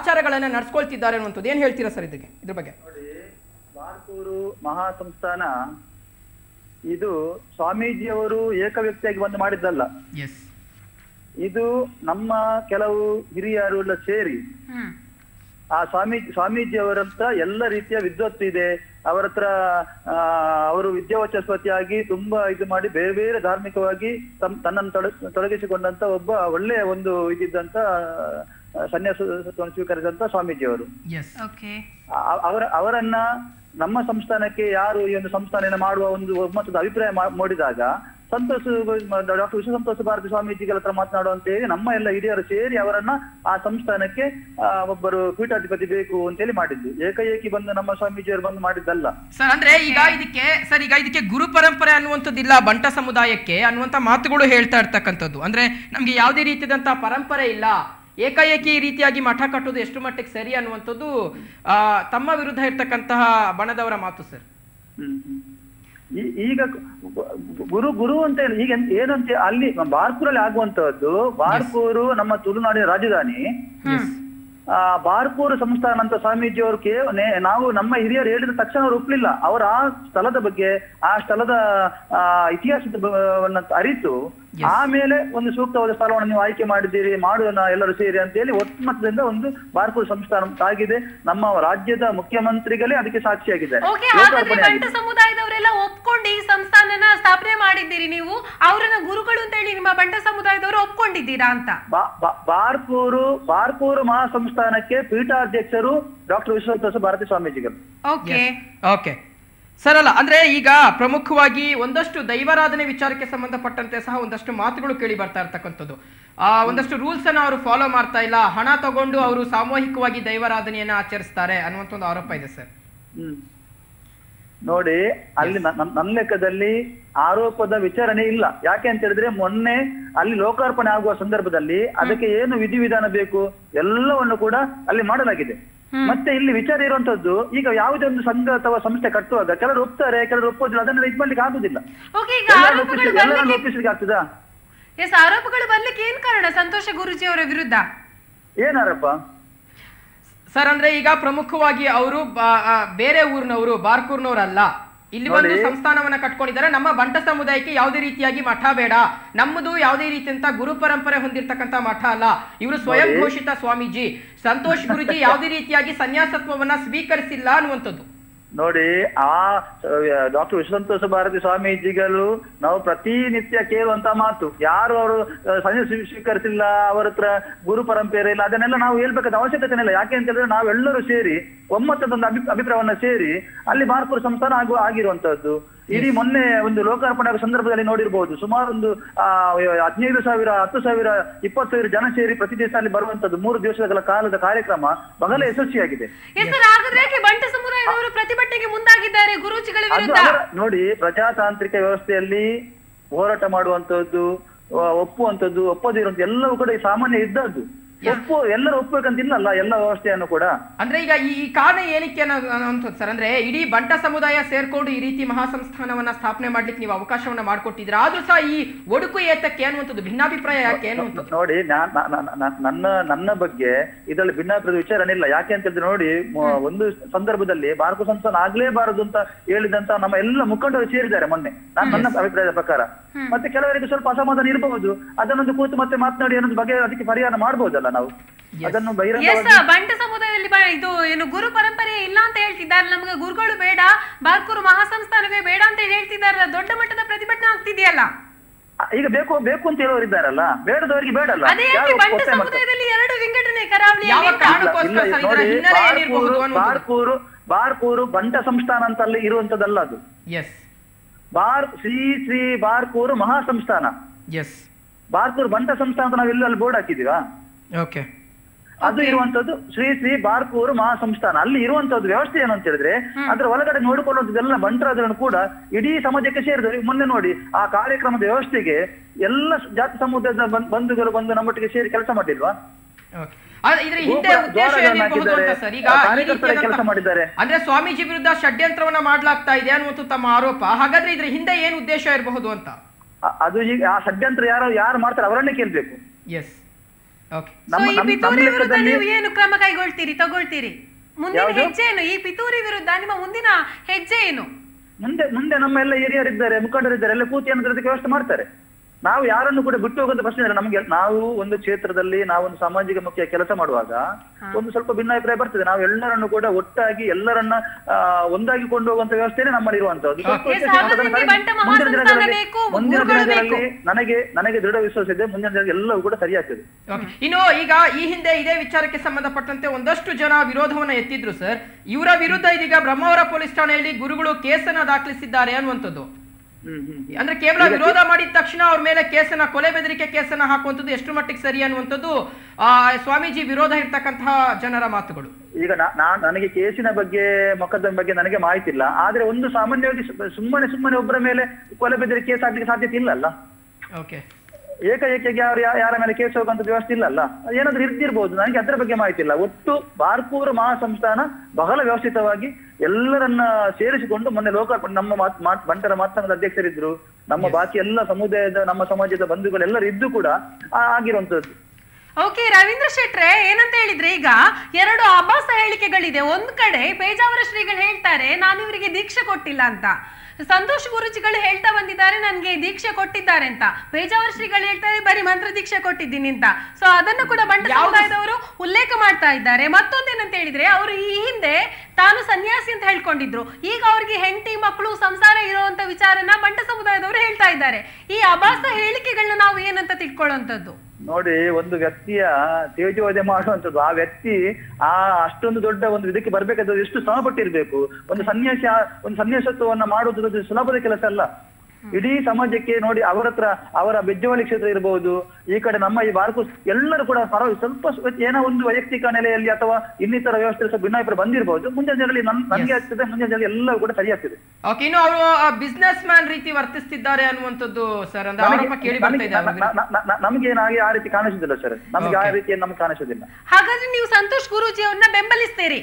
ಆಚಾರಗಳನ್ನ ನಡ್ಸ್ಕೊಳ್ತಿದ್ದಾರೆ ಅನ್ನುವಂಥದ್ದು ಏನ್ ಹೇಳ್ತೀರಾ ಸರ್ ಇದಕ್ಕೆ ಇದ್ರ ಬಗ್ಗೆ ನೋಡಿ ಬಾರ್ಕೂರು ಮಹಾ ಸಂಸ್ಥಾನ ಇದು ಸ್ವಾಮೀಜಿಯವರು ಏಕ ವ್ಯಕ್ತಿಯಾಗಿ ಬಂದು ಮಾಡಿದ್ದಲ್ಲ ಎಸ್ ಇದು ನಮ್ಮ ಕೆಲವು ಹಿರಿಯರು ಎಲ್ಲ ಸೇರಿ ಹ್ಮ್ ಆ ಸ್ವಾಮೀಜಿ ಸ್ವಾಮೀಜಿಯವರ ಹತ್ರ ಎಲ್ಲ ರೀತಿಯ ವಿದ್ವತ್ತು ಇದೆ ಅವರ ಹತ್ರ ಆ, ಅವರು ವಿದ್ಯಾವಚಸ್ಪತಿಯಾಗಿ ತುಂಬಾ ಇದು ಮಾಡಿ ಬೇರೆ ಬೇರೆ ಧಾರ್ಮಿಕವಾಗಿ ತಮ್ ತನ್ನನ್ನು ತೊಡ ತೊಡಗಿಸಿಕೊಂಡಂತ ಒಬ್ಬ ಒಳ್ಳೆಯ ಒಂದು ಇದಿದ್ದಂತ ಆ, ಸನ್ಯಾಸತ್ವವನ್ನು ಸ್ವೀಕರಿಸಿದಂತ ಸ್ವಾಮೀಜಿಯವರು ಎಸ್ ಓಕೆ ಆ- ಅವರ ಅವರನ್ನ ನಮ್ಮ ಸಂಸ್ಥಾನಕ್ಕೆ ಯಾರು ಈ ಒಂದು ಸಂಸ್ಥಾನ ಮಾಡುವ ಒಂದು ಒಮ್ಮತದ ಅಭಿಪ್ರಾಯ ಮಾ- ಮೂಡಿದಾಗ ಸಂತೋಷ ಡಾಕ್ಟರ್ ವಿಶ್ವ ಸಂತೋಷ ಭಾರತಿ ಸ್ವಾಮೀಜಿಗಳ ಹತ್ರ ಮಾತನಾಡುವಂತ ಹೇಳಿ ನಮ್ಮ ಎಲ್ಲ ಹಿರಿಯರು ಸೇರಿ ಅವರನ್ನ ಆ ಸಂಸ್ಥಾನಕ್ಕೆ ಆ, ಒಬ್ಬರು ಪೀಠಾಧಿಪತಿ ಬೇಕು ಅಂತೇಳಿ ಮಾಡಿದ್ದು ಏಕಾಏಕಿ ಬಂದು ನಮ್ಮ ಸ್ವಾಮೀಜಿಯವರು ಬಂದು ಮಾಡಿದ್ದಲ್ಲ ಸರ್ ಅಂದ್ರೆ ಈಗ ಇದಕ್ಕೆ ಸರ್ ಈಗ ಇದಕ್ಕೆ ಗುರು ಪರಂಪರೆ ಅನ್ನುವಂಥದ್ದಿಲ್ಲ ಬಂಟ ಸಮುದಾಯಕ್ಕೆ ಅನ್ನುವಂಥ ಮಾತುಗಳು ಹೇಳ್ತಾ ಇರ್ತಕ್ಕಂಥದ್ದು ಅಂದ್ರೆ ನಮ್ಗೆ ಯಾವುದೇ ರೀತಿಯಾದಂತಹ ಪರಂಪರೆ ಇಲ್ಲ ಏಕಾಏಕಿ ಈ ರೀತಿಯಾಗಿ ಮಠ ಕಟ್ಟೋದು ಎಷ್ಟು ಮಟ್ಟಿಗೆ ಸರಿ ಅನ್ನುವಂಥದ್ದು ಆ, ತಮ್ಮ ವಿರುದ್ಧ ಇರ್ತಕ್ಕಂತಹ ಬಣದವರ ಮಾತು ಸರ್ ಹ್ಮ್, ಹ್ಮ್. ಈ- ಈಗ ಗು- ಗುರು ಗುರು ಅಂತ ಹೇಳಿ ಈಗ ಎಂತ- ಏನಂತ ಅಲ್ಲಿ ಬಾರ್ಕೂರಲ್ಲಿ ಆಗುವಂತಹದ್ದು ಬಾರ್ಕೂರು ನಮ್ಮ ತುಳುನಾಡಿನ ರಾಜಧಾನಿ ಆ ಬಾರ್ಕೂರು ಸಂಸ್ಥಾನ ಅಂತ ಸ್ವಾಮೀಜಿಯವರು ಕೇವ ನೆ- ನಾವು ನಮ್ಮ ಹಿರಿಯರು ಹೇಳಿದ ತಕ್ಷಣ ಅವರು ಒಪ್ಲಿಲ್ಲ ಅವರು ಆ ಸ್ಥಳದ ಬಗ್ಗೆ ಆ ಸ್ಥಳದ ಆ ಇತಿಹಾಸದ ಬ- ವನ್ನ ಅರಿತು ಆಮೇಲೆ ಒಂದು ಸೂಕ್ತವಾದ ಸ್ಥಳವನ್ನು ನೀವು ಆಯ್ಕೆ ಮಾಡಿದ್ದೀರಿ ಮಾಡೋಣ ಎಲ್ಲರೂ ಸೇರಿ ಅಂತ ಹೇಳಿ ಒಮ್ಮತದಿಂದ ಒಂದು ಬಾರ್ಕೂರು ಸಂಸ್ಥಾನ ಆಗಿದೆ ನಮ್ಮ ರಾಜ್ಯದ ಮುಖ್ಯಮಂತ್ರಿಗಳೇ ಅದಕ್ಕೆ ಸಾಕ್ಷಿಯಾಗಿದೆ ಓಕೆ ಹಾಗಾದ್ರೆ ಲೋಕಾರ್ಪಣೆ ಬಂಟ ಸಮುದಾಯದವರೆಲ್ಲ ಒಪ್ಕೊಂಡು ಈ ಸಂಸ್ಥಾನನ ಸ್ಥಾಪನೆ ಮಾಡಿದ್ದೀರಿ ನೀವು ಅವರನ್ನ ಗುರುಗಳು ಅಂತ ಹೇಳಿ ನಿಮ್ಮ ಬಂಟ ಸಮುದಾಯದವರು ಒಪ್ಕೊಂಡಿದ್ದೀರಾ ಅಂತ ಬಾ- ಬಾ- ಬಾರ್ಕೂರು ಬಾರ್ಕೂರು ಮಹಾಸಂಸ್ಥಾನಕ್ಕೆ ಪೀಠಾಧ್ಯಕ್ಷರು ಡಾಕ್ಟರ್ ವಿಶ್ವಪ್ರಸ ಭಾರತಿ ಸ್ವಾಮೀಜಿಗಳು ಓಕೆ ಓಕೆ ಸರ್ ಅಲ್ಲ ಅಂದ್ರೆ ಈಗ ಪ್ರಮುಖವಾಗಿ ಒಂದಷ್ಟು ದೈವಾರಾಧನೆ ವಿಚಾರಕ್ಕೆ ಸಂಬಂಧಪಟ್ಟಂತೆ ಸಹ ಒಂದಷ್ಟು ಮಾತುಗಳು ಕೇಳಿ ಬರ್ತಾ ಇರ್ತಕ್ಕಂಥದ್ದು ಆ ಒಂದಷ್ಟು ರೂಲ್ಸ್ ಅನ್ನ ಅವರು ಫಾಲೋ ಮಾಡ್ತಾ ಇಲ್ಲ ಹಣ ತಗೊಂಡು ಅವರು ಸಾಮೂಹಿಕವಾಗಿ ದೈವಾರಾಧನೆಯನ್ನ ಆಚರಿಸ್ತಾರೆ ಅನ್ನುವಂಥ ಒಂದು ಆರೋಪ ಇದೆ ಸರ್ ಹ್ಮ್ ನೋಡಿ ಅಲ್ಲಿ ನ- ನನ್- ನನ್ನ ಲೆಕ್ಕದಲ್ಲಿ ಆರೋಪದ ವಿಚಾರಣೆ ಇಲ್ಲ ಯಾಕೆ ಅಂತ ಹೇಳಿದ್ರೆ ಮೊನ್ನೆ ಅಲ್ಲಿ ಲೋಕಾರ್ಪಣೆ ಆಗುವ ಸಂದರ್ಭದಲ್ಲಿ ಅದಕ್ಕೆ ಏನು ವಿಧಿವಿಧಾನ ಬೇಕು ಎಲ್ಲವನ್ನು ಕೂಡ ಅಲ್ಲಿ ಮಾಡಲಾಗಿದೆ ಮತ್ತೆ ಇಲ್ಲಿ ವಿಚಾರ ಇರುವಂತದ್ದು ಈಗ ಯಾವುದೇ ಒಂದು ಸಂಘ ಅಥವಾ ಸಂಸ್ಥೆ ಕಟ್ಟುವಾಗ ಕೆಲವರು ಒಪ್ತಾರೆ ಕೆಲವರು ಒಪ್ಪೋದಿಲ್ಲ ಅದನ್ನ ಇದು ಮಾಡ್ಲಿಕ್ಕೆ ಆಗುದಿಲ್ಲ ಓಕೆ ಈಗ ಎಲ್ಲರನ್ನು ಆರೋಪಗಳು ಒಪ್ಪಿಸ್ಲಿಕ್ಕೆ- ಎಲ್ಲರನ್ನು ಬರ್ಲಿಕ್ಕೆ ಒಪ್ಪಿಸ್ಲಿಕ್ಕೆ ಆಗ್ತದಾ ಎಸ್ ಆರೋಪಗಳು ಬರ್ಲಿಕ್ಕೆ ಏನ್ ಕಾರಣ ಸಂತೋಷ ಗುರುಜಿ ಅವರ ವಿರುದ್ಧ ಏನಾರಪ್ಪ ಸರ್ ಅಂದ್ರೆ ಈಗ ಪ್ರಮುಖವಾಗಿ ಅವರು ಬೇರೆ ಊರಿನವರು ಬಾರ್ಕೂರ್ನವರಲ್ಲ ಇಲ್ಲಿ ಒಂದು ನೋಡಿ. ಸಂಸ್ಥಾನವನ್ನ ಕಟ್ಕೊಂಡಿದ್ದಾರೆ ನಮ್ಮ ಬಂಟ ಸಮುದಾಯಕ್ಕೆ ಯಾವುದೇ ರೀತಿಯಾಗಿ ಮಠ ಬೇಡ ನಮ್ಮದು ಯಾವುದೇ ರೀತಿಯಂತ ಗುರು ಪರಂಪರೆ ಹೊಂದಿರತಕ್ಕಂತ ಮಠ ಅಲ್ಲ ಇವರು ಸ್ವಯಂ ನೋಡಿ. ಘೋಷಿತ ಸ್ವಾಮೀಜಿ ಸಂತೋಷ್ ಗುರುಜಿ ಯಾವುದೇ ರೀತಿಯಾಗಿ ಸನ್ಯಾಸತ್ವವನ್ನ ಸ್ವೀಕರಿಸಿಲ್ಲ ಅನ್ನುವಂಥದ್ದು ನೋಡಿ ಆ ಡಾಕ್ಟರ್ ವಿಶ್ವಂತೋಷ ಭಾರತಿ ಸ್ವಾಮೀಜಿಗಳು ನಾವು ಪ್ರತಿನಿತ್ಯ ಕೇಳುವಂತ ಮಾತು ಯಾರು ಅವರು ಸಂಜೆ ಸ್ವೀಕರಿಸಿಲ್ಲ ಅವರ ಹತ್ರ ಗುರು ಪರಂಪರೆ ಇಲ್ಲ ಅದನ್ನೆಲ್ಲ ನಾವು ಹೇಳ್ಬೇಕಾದ ಅವಶ್ಯಕತೆ ಇಲ್ಲ ಯಾಕೆ ಅಂತ ಹೇಳಿದ್ರೆ ನಾವೆಲ್ಲರೂ ಸೇರಿ ಒಮ್ಮತದೊಂದು ಅಭಿ ಅಭಿಪ್ರಾಯವನ್ನ ಸೇರಿ ಅಲ್ಲಿ ಬಾರ್ಪುರ ಸಂಸ್ಥಾನ ಆಗುವ ಆಗಿರುವಂತದ್ದು ಇಡೀ ಮೊನ್ನೆ ಒಂದು ಲೋಕಾರ್ಪಣೆ ಆಗುವ ಸಂದರ್ಭದಲ್ಲಿ ನೋಡಿರ್ಬೋದು ಸುಮಾರು ಒಂದು ಆ ಹದಿನೈದು ಸಾವಿರ ಹತ್ತು ಸಾವಿರ ಇಪ್ಪತ್ತು ಸಾವಿರ ಜನ ಸೇರಿ ಪ್ರತಿ ದಿವಸ ಅಲ್ಲಿ ಬರುವಂತದ್ದು ಮೂರು ದಿವಸಗಳ ಕಾಲದ ಕಾರ್ಯಕ್ರಮ ಬಹಳ ಯಶಸ್ವಿಯಾಗಿದೆ ಎಸ್ ಸರ್ ಹಾಗಾದ್ರೆ ಯಾಕೆ ಬಂಟ ಸಮುದಾಯದವರು ಪ್ರತಿಭಟನೆಗೆ ಮುಂದಾಗಿದ್ದಾರೆ ಗುರೂಜಿಗಳ ಅದು ವಿರುದ್ಧ ಅವರ ನೋಡಿ ಪ್ರಜಾತಾಂತ್ರಿಕ ವ್ಯವಸ್ಥೆಯಲ್ಲಿ ಹೋರಾಟ ಮಾಡುವಂತದ್ದು ಆ, ಒಪ್ಪುವಂತದ್ದು ಒಪ್ಪದಿರುವಂತ ಎಲ್ಲವೂ ಕೂಡ ಈ ಸಾಮಾನ್ಯ ಇದ್ದದ್ದು ಒಪ್ಪು ಎಲ್ಲರೂ ಒಪ್ಪಬೇಕಂತ ಇಲ್ಲಲ್ಲ ಎಲ್ಲ ವ್ಯವಸ್ಥೆಯನ್ನು ಕೂಡ ಅಂದ್ರೆ ಈಗ ಈ ಈ ಕಾರಣ ಏನಕ್ಕೆ ಅನ್ನೋಂಥದ್ದು ಸರ್ ಅಂದ್ರೆ ಇಡೀ ಬಂಟ ಸಮುದಾಯ ಸೇರ್ಕೊಂಡು ಈ ರೀತಿ ಮಹಾಸಂಸ್ಥಾನವನ್ನ ಸ್ಥಾಪನೆ ಮಾಡ್ಲಿಕ್ಕೆ ನೀವು ಅವಕಾಶವನ್ನ ಮಾಡ್ಕೊಟ್ಟಿದ್ರೆ ಆದ್ರೂ ಸಹ ಈ ಒಡುಕು ಏತಕ್ಕೆ ಅನ್ನುವಂಥದ್ದು ಭಿನ್ನಾಭಿಪ್ರಾಯ ಯಾಕೆ ಅನ್ನುವಂಥದ್ದು ನೋಡಿ ನಾ- ನಾ- ನಾ- ನಾ- ನನ್ನ ನನ್ನ ಬಗ್ಗೆ ಇದರಲ್ಲಿ ಭಿನ್ನಾಭಿಪ್ರಾಯ ವಿಚಾರಣೆ ಇಲ್ಲ ಯಾಕೆ ಅಂತ ಹೇಳಿದ್ರೆ ನೋಡಿ ಮ- ಒಂದು ಸಂದರ್ಭದಲ್ಲಿ ಭಾರತ ಸಂಸ್ಥಾನ ಆಗ್ಲೇಬಾರದು ಅಂತ ಹೇಳಿದಂತ ನಮ್ಮ ಎಲ್ಲ ಮುಖಂಡರು ಸೇರಿದ್ದಾರೆ ಮೊನ್ನೆ ನಾನು ನನ್ನ ಅಭಿಪ್ರಾಯದ ಪ್ರಕಾರ ಮತ್ತೆ ಕೆಲವರಿಗೆ ಸ್ವಲ್ಪ ಅಸಮಾಧಾನ ಇರಬಹುದು ಅದನ್ನೊಂದು ಕೂತು ಮತ್ತೆ ಮಾತನಾಡಿ ಅನ್ನೋದು ಬಗ್ಗೆ ಅದಕ್ಕೆ ಪರಿಹಾರ ಮಾಡಬಹುದಲ್ಲ ನಾವು ಅದನ್ನು ಎಸ್ ಬಹಿರಂಗವಾಗಿ ಬಂಟ ಸಮುದಾಯದಲ್ಲಿ ಬ- ಇದು ಏನು ಗುರು ಪರಂಪರೆ ಇಲ್ಲ ಅಂತ ಹೇಳ್ತಿದ್ದಾರೆ ನಮ್ಗೆ ಗುರುಗಳು ಬೇಡ ಬಾರ್ಕೂರು ಮಹಾಸಂಸ್ಥಾನವೇ ಬೇಡ ಅಂತ ಹೇಳ್ತಿದ್ದಾರೆ ದೊಡ್ಡ ಮಟ್ಟದ ಪ್ರತಿಭಟನೆ ಆಗ್ತಿದೆಯಲ್ಲ ಈಗ ಬೇಕು ಬೇಕು ಅಂತ ಹೇಳೋರು ಇದ್ದಾರಲ್ಲ ಬೇಡದವರಿಗೆ ಬೇಡಲ್ಲ ಅದೇ ಯಾರು ಯಾಕೆ ಬಂಟ ಒತ್ತಾಯ ಮಾಡ್ತಾರೆ? ಸಮುದಾಯದಲ್ಲಿ ಎರಡು ವಿಂಗಡಣೆ ಕರಾವಳಿಯಲ್ಲಿ ಯಾವ ಇಲ್ಲ? ಕಾರಣಕ್ಕೋಸ್ಕರ ಇಲ್ಲ, ಸರ್ ಇದರ ನೋಡಿ, ಹಿನ್ನೆಲೆ ಏನಿರಬಹುದು ಬಾರ್ಕೂರು ಅನ್ನೋದು ಬಾರ್ಕೂರು ಬಾರ್ಕೂರು ಬಂಟ ಸಂಸ್ಥಾನ ಅಂತ ಅಲ್ಲಿ ಇರುವಂತದ್ದಲ್ಲ ಅದು ಎಸ್ ಬಾರ್ ಶ್ರೀ ಶ್ರೀ ಬಾರ್ಕೂರು ಮಹಾ ಸಂಸ್ಥಾನ ಎಸ್ ಬಾರ್ಕೂರು ಬಂಟ ಸಂಸ್ಥಾನ ಅಂತ ನಾವೆಲ್ಲ ಅಲ್ಲಿ ಬೋರ್ಡ್ ಹಾಕಿದೀವಾ ಓಕೆ ಅದು ಇರುವಂತದ್ದು ಶ್ರೀ ಶ್ರೀ ಬಾರ್ಕೂರು ಮಹಾ ಸಂಸ್ಥಾನ ಅಲ್ಲಿ ಇರುವಂತದ್ದು ವ್ಯವಸ್ಥೆ ಏನು ಅಂತ ಹೇಳಿದ್ರೆ ಅದ್ರ ಒಳಗಡೆ ನೋಡಿಕೊಳ್ಳುವಂತದ್ದೆಲ್ಲ ಬಂಟರಾಜರನ್ನು ಕೂಡ ಇಡೀ ಸಮಾಜಕ್ಕೆ ಸೇರಿದ್ರು ಈಗ ಮೊನ್ನೆ ನೋಡಿ ಆ ಕಾರ್ಯಕ್ರಮದ ವ್ಯವಸ್ಥೆಗೆ ಎಲ್ಲ ಜಾತಿ ಸಮುದಾಯದ ಬಂ- ಬಂಧುಗಳು ಬಂದು ನಮ್ಮೊಟ್ಟಿಗೆ ಸೇರಿ ಕೆಲಸ ಮಾಡಿಲ್ವಾ ಓಕೆ ಆದ್ರೆ ಇದ್ರ ಹಿಂದೆ ಗೋಪುರ- ಉದ್ದೇಶ ದ್ವಾರಗಳನ್ನ ಏನಿರಬಹುದು ಅಂತ ಹಾಕಿದ್ದಾರೆ, ಸರ್ ಈಗ ಆ ಈ ಕಾರ್ಯಕರ್ತರೇ ರೀತಿಯಾದಂತಹ- ಕೆಲಸ ಮಾಡಿದ್ದಾರೆ. ಅಂದ್ರೆ ಸ್ವಾಮೀಜಿ ವಿರುದ್ಧ ಷಡ್ಯಂತ್ರವನ್ನ ಮಾಡ್ಲಾಗ್ತಾ ಇದೆ ಅನ್ನುವಂಥ ತಮ್ಮ ಆರೋಪ ಹಾಗಾದ್ರೆ ಇದ್ರ ಹಿಂದೆ ಏನು ಉದ್ದೇಶ ಇರಬಹುದು ಅಂತ ಅ- ಅದು ಈಗ ಆ ಷಡ್ಯಂತ್ರ ಯಾರು ಯಾರು ಮಾಡ್ತಾರೆ ಅವರನ್ನೇ ಕೇಳ್ಬೇಕು ಎಸ್ ಓಕೆ ಸೊ ನಮ್ಮ ಈ ನಮ್ಮ- ಪಿತೂರಿ ನಮ್ಮ ವಿರುದ್ಧ ಲೆಕ್ಕದಲ್ಲಿ ನೀವು ಏನು ಕ್ರಮ ಕೈಗೊಳ್ತೀರಿ ತಗೊಳ್ತೀರಿ ಮುಂದಿನ ಯಾವುದು? ಹೆಜ್ಜೆ ಏನು ಈ ಪಿತೂರಿ ವಿರುದ್ಧ ನಿಮ್ಮ ಮುಂದಿನ ಹೆಜ್ಜೆ ಏನು ಮುಂದೆ ಮುಂದೆ ನಮ್ಮ ಎಲ್ಲ ಹಿರಿಯರಿದ್ದಾರೆ ಮುಖಂಡರಿದ್ದಾರೆ ಎಲ್ಲ ಕೂತಿ ಅನ್ನೋದ್ರ ವ್ಯವಸ್ಥೆ ಮಾಡ್ತಾರೆ ನಾವು ಯಾರನ್ನು ಕೂಡ ಬಿಟ್ಟು ಹೋಗುವಂತ ಪ್ರಶ್ನೆ ಇಲ್ಲ ನಮಗೆ ನಾವು ಒಂದು ಕ್ಷೇತ್ರದಲ್ಲಿ ನಾವು ಒಂದು ಸಾಮಾಜಿಕ ಮುಖ್ಯ ಕೆಲಸ ಮಾಡುವಾಗ ಒಂದು ಸ್ವಲ್ಪ ಭಿನ್ನಾಭಿಪ್ರಾಯ ಬರ್ತದೆ ನಾವು ಎಲ್ಲರನ್ನು ಕೂಡ ಒಟ್ಟಾಗಿ ಎಲ್ಲರನ್ನ ಆ, ಒಂದಾಗಿ ಕೊಂಡು ಹೋಗುವಂತ ವ್ಯವಸ್ಥೆನೇ ನಮ್ಮಲ್ಲಿ ಇರುವಂತದ್ದು ಸ್ವಲ್ಪ Yes, ವ್ಯತ್ಯಾಸ ಹಾಗಾದ್ರೆ ಇರ್ತದೆ. ನಿಮಗೆ ಬಂಟ ಮುಂದಿನ ಮಹಾಸಂಸ್ಥಾನ ದಿನಗಳಲ್ಲಿ ಬೇಕು, ಮುಂದಿನ ಗುರುಗಳು ದಿನಗಳಲ್ಲಿ ಬೇಕು. ನನಗೆ ನನಗೆ ದೃಢ ವಿಶ್ವಾಸ ಇದೆ ಮುಂದಿನ ದಿನಗಳಲ್ಲಿ ಎಲ್ಲವೂ ಕೂಡ ಸರಿಯಾಗ್ತದೆ ಓಕೆ ಇನ್ನು ಈಗ ಈ ಹಿಂದೆ ಇದೇ ವಿಚಾರಕ್ಕೆ ಸಂಬಂಧಪಟ್ಟಂತೆ ಒಂದಷ್ಟು ಜನ ವಿರೋಧವನ್ನ ಎತ್ತಿದ್ರು ಸರ್ ಇವರ ವಿರುದ್ಧ ಇದೀಗ ಬ್ರಹ್ಮಾವರ ಪೊಲೀಸ್ ಠಾಣೆಯಲ್ಲಿ ಗುರುಗಳು ಕೇಸನ್ನ ದಾಖಲಿಸಿದ್ದಾರೆ ಅನ್ನುವಂಥದ್ದು ಹ್ಮ್ ಹ್ಮ್ ಅಂದ್ರೆ ಕೇವಲ ವಿರೋಧ ಮಾಡಿದ ತಕ್ಷಣ ಅವ್ರ ಮೇಲೆ ಕೇಸನ್ನ ಕೊಲೆ ಬೆದರಿಕೆ ಕೇಸನ್ನ ಹಾಕುವಂಥದ್ದು ಎಷ್ಟು ಮಟ್ಟಿಗೆ ಸರಿ ಅನ್ನುವಂಥದ್ದು ಆ ಸ್ವಾಮೀಜಿ ವಿರೋಧ ಇರ್ತಕ್ಕಂತಹ ಜನರ ಮಾತುಗಳು ಈಗ ನಾ- ನಾ ನನಗೆ ಕೇಸಿನ ಬಗ್ಗೆ ಮೊಕದ್ದಮೆ ಬಗ್ಗೆ ನನಗೆ ಮಾಹಿತಿ ಇಲ್ಲ ಆದ್ರೆ ಒಂದು ಸಾಮಾನ್ಯವಾಗಿ ಸು- ಸುಮ್ಮನೆ ಸುಮ್ಮನೆ ಒಬ್ಬರ ಮೇಲೆ ಕೊಲೆ ಬೆದರಿ ಕೇಸ್ ಹಾಕ್ಲಿಕ್ಕೆ ಸಾಧ್ಯತೆ ಇಲ್ಲಲ್ಲ ಓಕೆ ಏಕಾಏಕಿಯಾಗಿ ಯಾರು ಯಾ- ಯಾರ ಮೇಲೆ ಕೇಸ್ ಹೋಗುವಂತ ವ್ಯವಸ್ಥೆ ಇಲ್ಲಲ್ಲ ಏನಾದ್ರೂ ಇರ್ತಿರ್ಬೋದು ನನಗೆ ಅದರ ಬಗ್ಗೆ ಮಾಹಿತಿ ಇಲ್ಲ ಒಟ್ಟು ಬಾರ್ಕೂರ ಮಹಾಸಂಸ್ಥಾನ ಬಹಳ ವ್ಯವಸ್ಥಿತವಾಗಿ ಎಲ್ಲರನ್ನ ಸೇರಿಸಿಕೊಂಡು ಮೊನ್ನೆ ಲೋಕಾರ್ಪಣೆ ನಮ್ಮ ಮಾತ್- ಮಾತ್- ಬಂಟರ ಮಾತನಾದ ಅಧ್ಯಕ್ಷರಿದ್ರು ನಮ್ಮ ಬಾಕಿ ಎಲ್ಲ ಸಮುದಾಯದ ನಮ್ಮ ಸಮಾಜದ ಬಂಧುಗಳೆಲ್ಲರೂ ಇದ್ದು ಕೂಡ ಆ- ಆಗಿರುವಂತದ್ದು ಓಕೆ ರವೀಂದ್ರ ಶೆಟ್ರೆ ಏನಂತ ಹೇಳಿದ್ರೆ ಈಗ ಎರಡು ಆಭಾಸ ಹೇಳಿಕೆಗಳಿದೆ ಒಂದ್ ಕಡೆ ಪೇಜಾವರ ಶ್ರೀಗಳು ಹೇಳ್ತಾರೆ ನಾನು ಇವರಿಗೆ ದೀಕ್ಷೆ ಕೊಟ್ಟಿಲ್ಲ ಅಂತ ಸಂತೋಷ್ ಗುರುಜಿಗಳು ಹೇಳ್ತಾ ಬಂದಿದ್ದಾರೆ ನನ್ಗೆ ದೀಕ್ಷೆ ಕೊಟ್ಟಿದ್ದಾರೆ ಅಂತ ಪೇಜಾವರ ಶ್ರೀಗಳು ಹೇಳ್ತಾರೆ ಬರೀ ಮಂತ್ರ ದೀಕ್ಷೆ ಕೊಟ್ಟಿದ್ದೀನಿ ಅಂತ ಸೊ ಅದನ್ನು ಕೂಡ ಬಂಟ ಸಮುದಾಯದವರು ಉಲ್ಲೇಖ ಮಾಡ್ತಾ ಇದ್ದಾರೆ ಮತ್ತೊಂದೇನಂತ ಹೇಳಿದ್ರೆ ಅವರು ಈ ಹಿಂದೆ ತಾನು ಸನ್ಯಾಸಿ ಅಂತ ಹೇಳ್ಕೊಂಡಿದ್ರು ಈಗ ಅವ್ರಿಗೆ ಹೆಂಡತಿ ಮಕ್ಕಳು ಸಂಸಾರ ಇರುವಂತ ವಿಚಾರನ ಬಂಟ ಸಮುದಾಯದವರು ಹೇಳ್ತಾ ಇದ್ದಾರೆ ಈ ಅಭಾಸ ಹೇಳಿಕೆಗಳನ್ನ ನಾವು ಏನಂತ ತಿಳ್ಕೊಳ್ಳುವಂಥದ್ದು ನೋಡಿ ಒಂದು ವ್ಯಕ್ತಿಯ ತೇಜೋವಧೆ ಮಾಡುವಂಥದ್ದು ಆ ವ್ಯಕ್ತಿ ಆ ಅಷ್ಟೊಂದು ದೊಡ್ಡ ಒಂದು ಇದಕ್ಕೆ ಬರ್ಬೇಕಾದ್ರೆ ಎಷ್ಟು ಶ್ರಮ ಪಟ್ಟಿರ್ಬೇಕು ಒಂದು ಸನ್ಯಾಸಿ ಆ- ಒಂದು ಸನ್ಯಾಸತ್ವವನ್ನ ಮಾಡುವುದು ಅದು ಸುಲಭದ ಕೆಲಸ ಅಲ್ಲ ಇಡೀ ಸಮಾಜಕ್ಕೆ ನೋಡಿ ಅವರ ಹತ್ರ ಅವರ ಬೆಜ್ಜವಳಿ ಕ್ಷೇತ್ರ ಇರಬಹುದು ಈ ಕಡೆ ನಮ್ಮ ಈ ಭಾರತ ಎಲ್ಲರೂ ಕೂಡ ಪರ ಸ್ವಲ್ಪ ಸ್ವ- ಏನೋ ಒಂದು ವೈಯಕ್ತಿಕ ನೆಲೆಯಲ್ಲಿ ಅಥವಾ ಇನ್ನಿತರ ವ್ಯವಸ್ಥೆ ಸ್ವಲ್ಪ ಭಿನ್ನಾಭಿಪ್ರಾಯ ಬಂದಿರಬಹುದು ಮುಂದಿನ ದಿನಗಳಲ್ಲಿ ನನ್ ನನ್ಗೆ ಆಗ್ತದೆ ಮುಂದಿನ ದಿನದಲ್ಲಿ ಎಲ್ಲವೂ ಕೂಡ ಸರಿಯಾಗ್ತದೆ ಓಕೆ ಇನ್ನು ಅವರು ಬಿಸ್ನೆಸ್ ಮ್ಯಾನ್ ರೀತಿ ವರ್ತಿಸ್ತಿದ್ದಾರೆ ಅನ್ನುವಂಥದ್ದು ಸರ್ ಅಂದ್ರೆ ಆರೋಪ ಕೇಳಿ ಬರ್ತಾ ಇದೆ ಅವ್ರ ವಿರುದ್ಧ. ನಮಗೆ ಏನಾಗಿ ಆ ರೀತಿ ಕಾಣಿಸುದಿಲ್ಲ ಸರ್ ನಮಗೆ ಆ ರೀತಿ ನಮ್ಗೆ ಕಾಣಿಸುದಿಲ್ಲ ಹಾಗಾದ್ರೆ ನೀವು ಸಂತೋಷ್ ಗುರೂಜಿ ಅವ್ರನ್ನ ಬೆಂಬಲಿಸ್ತೀರಿ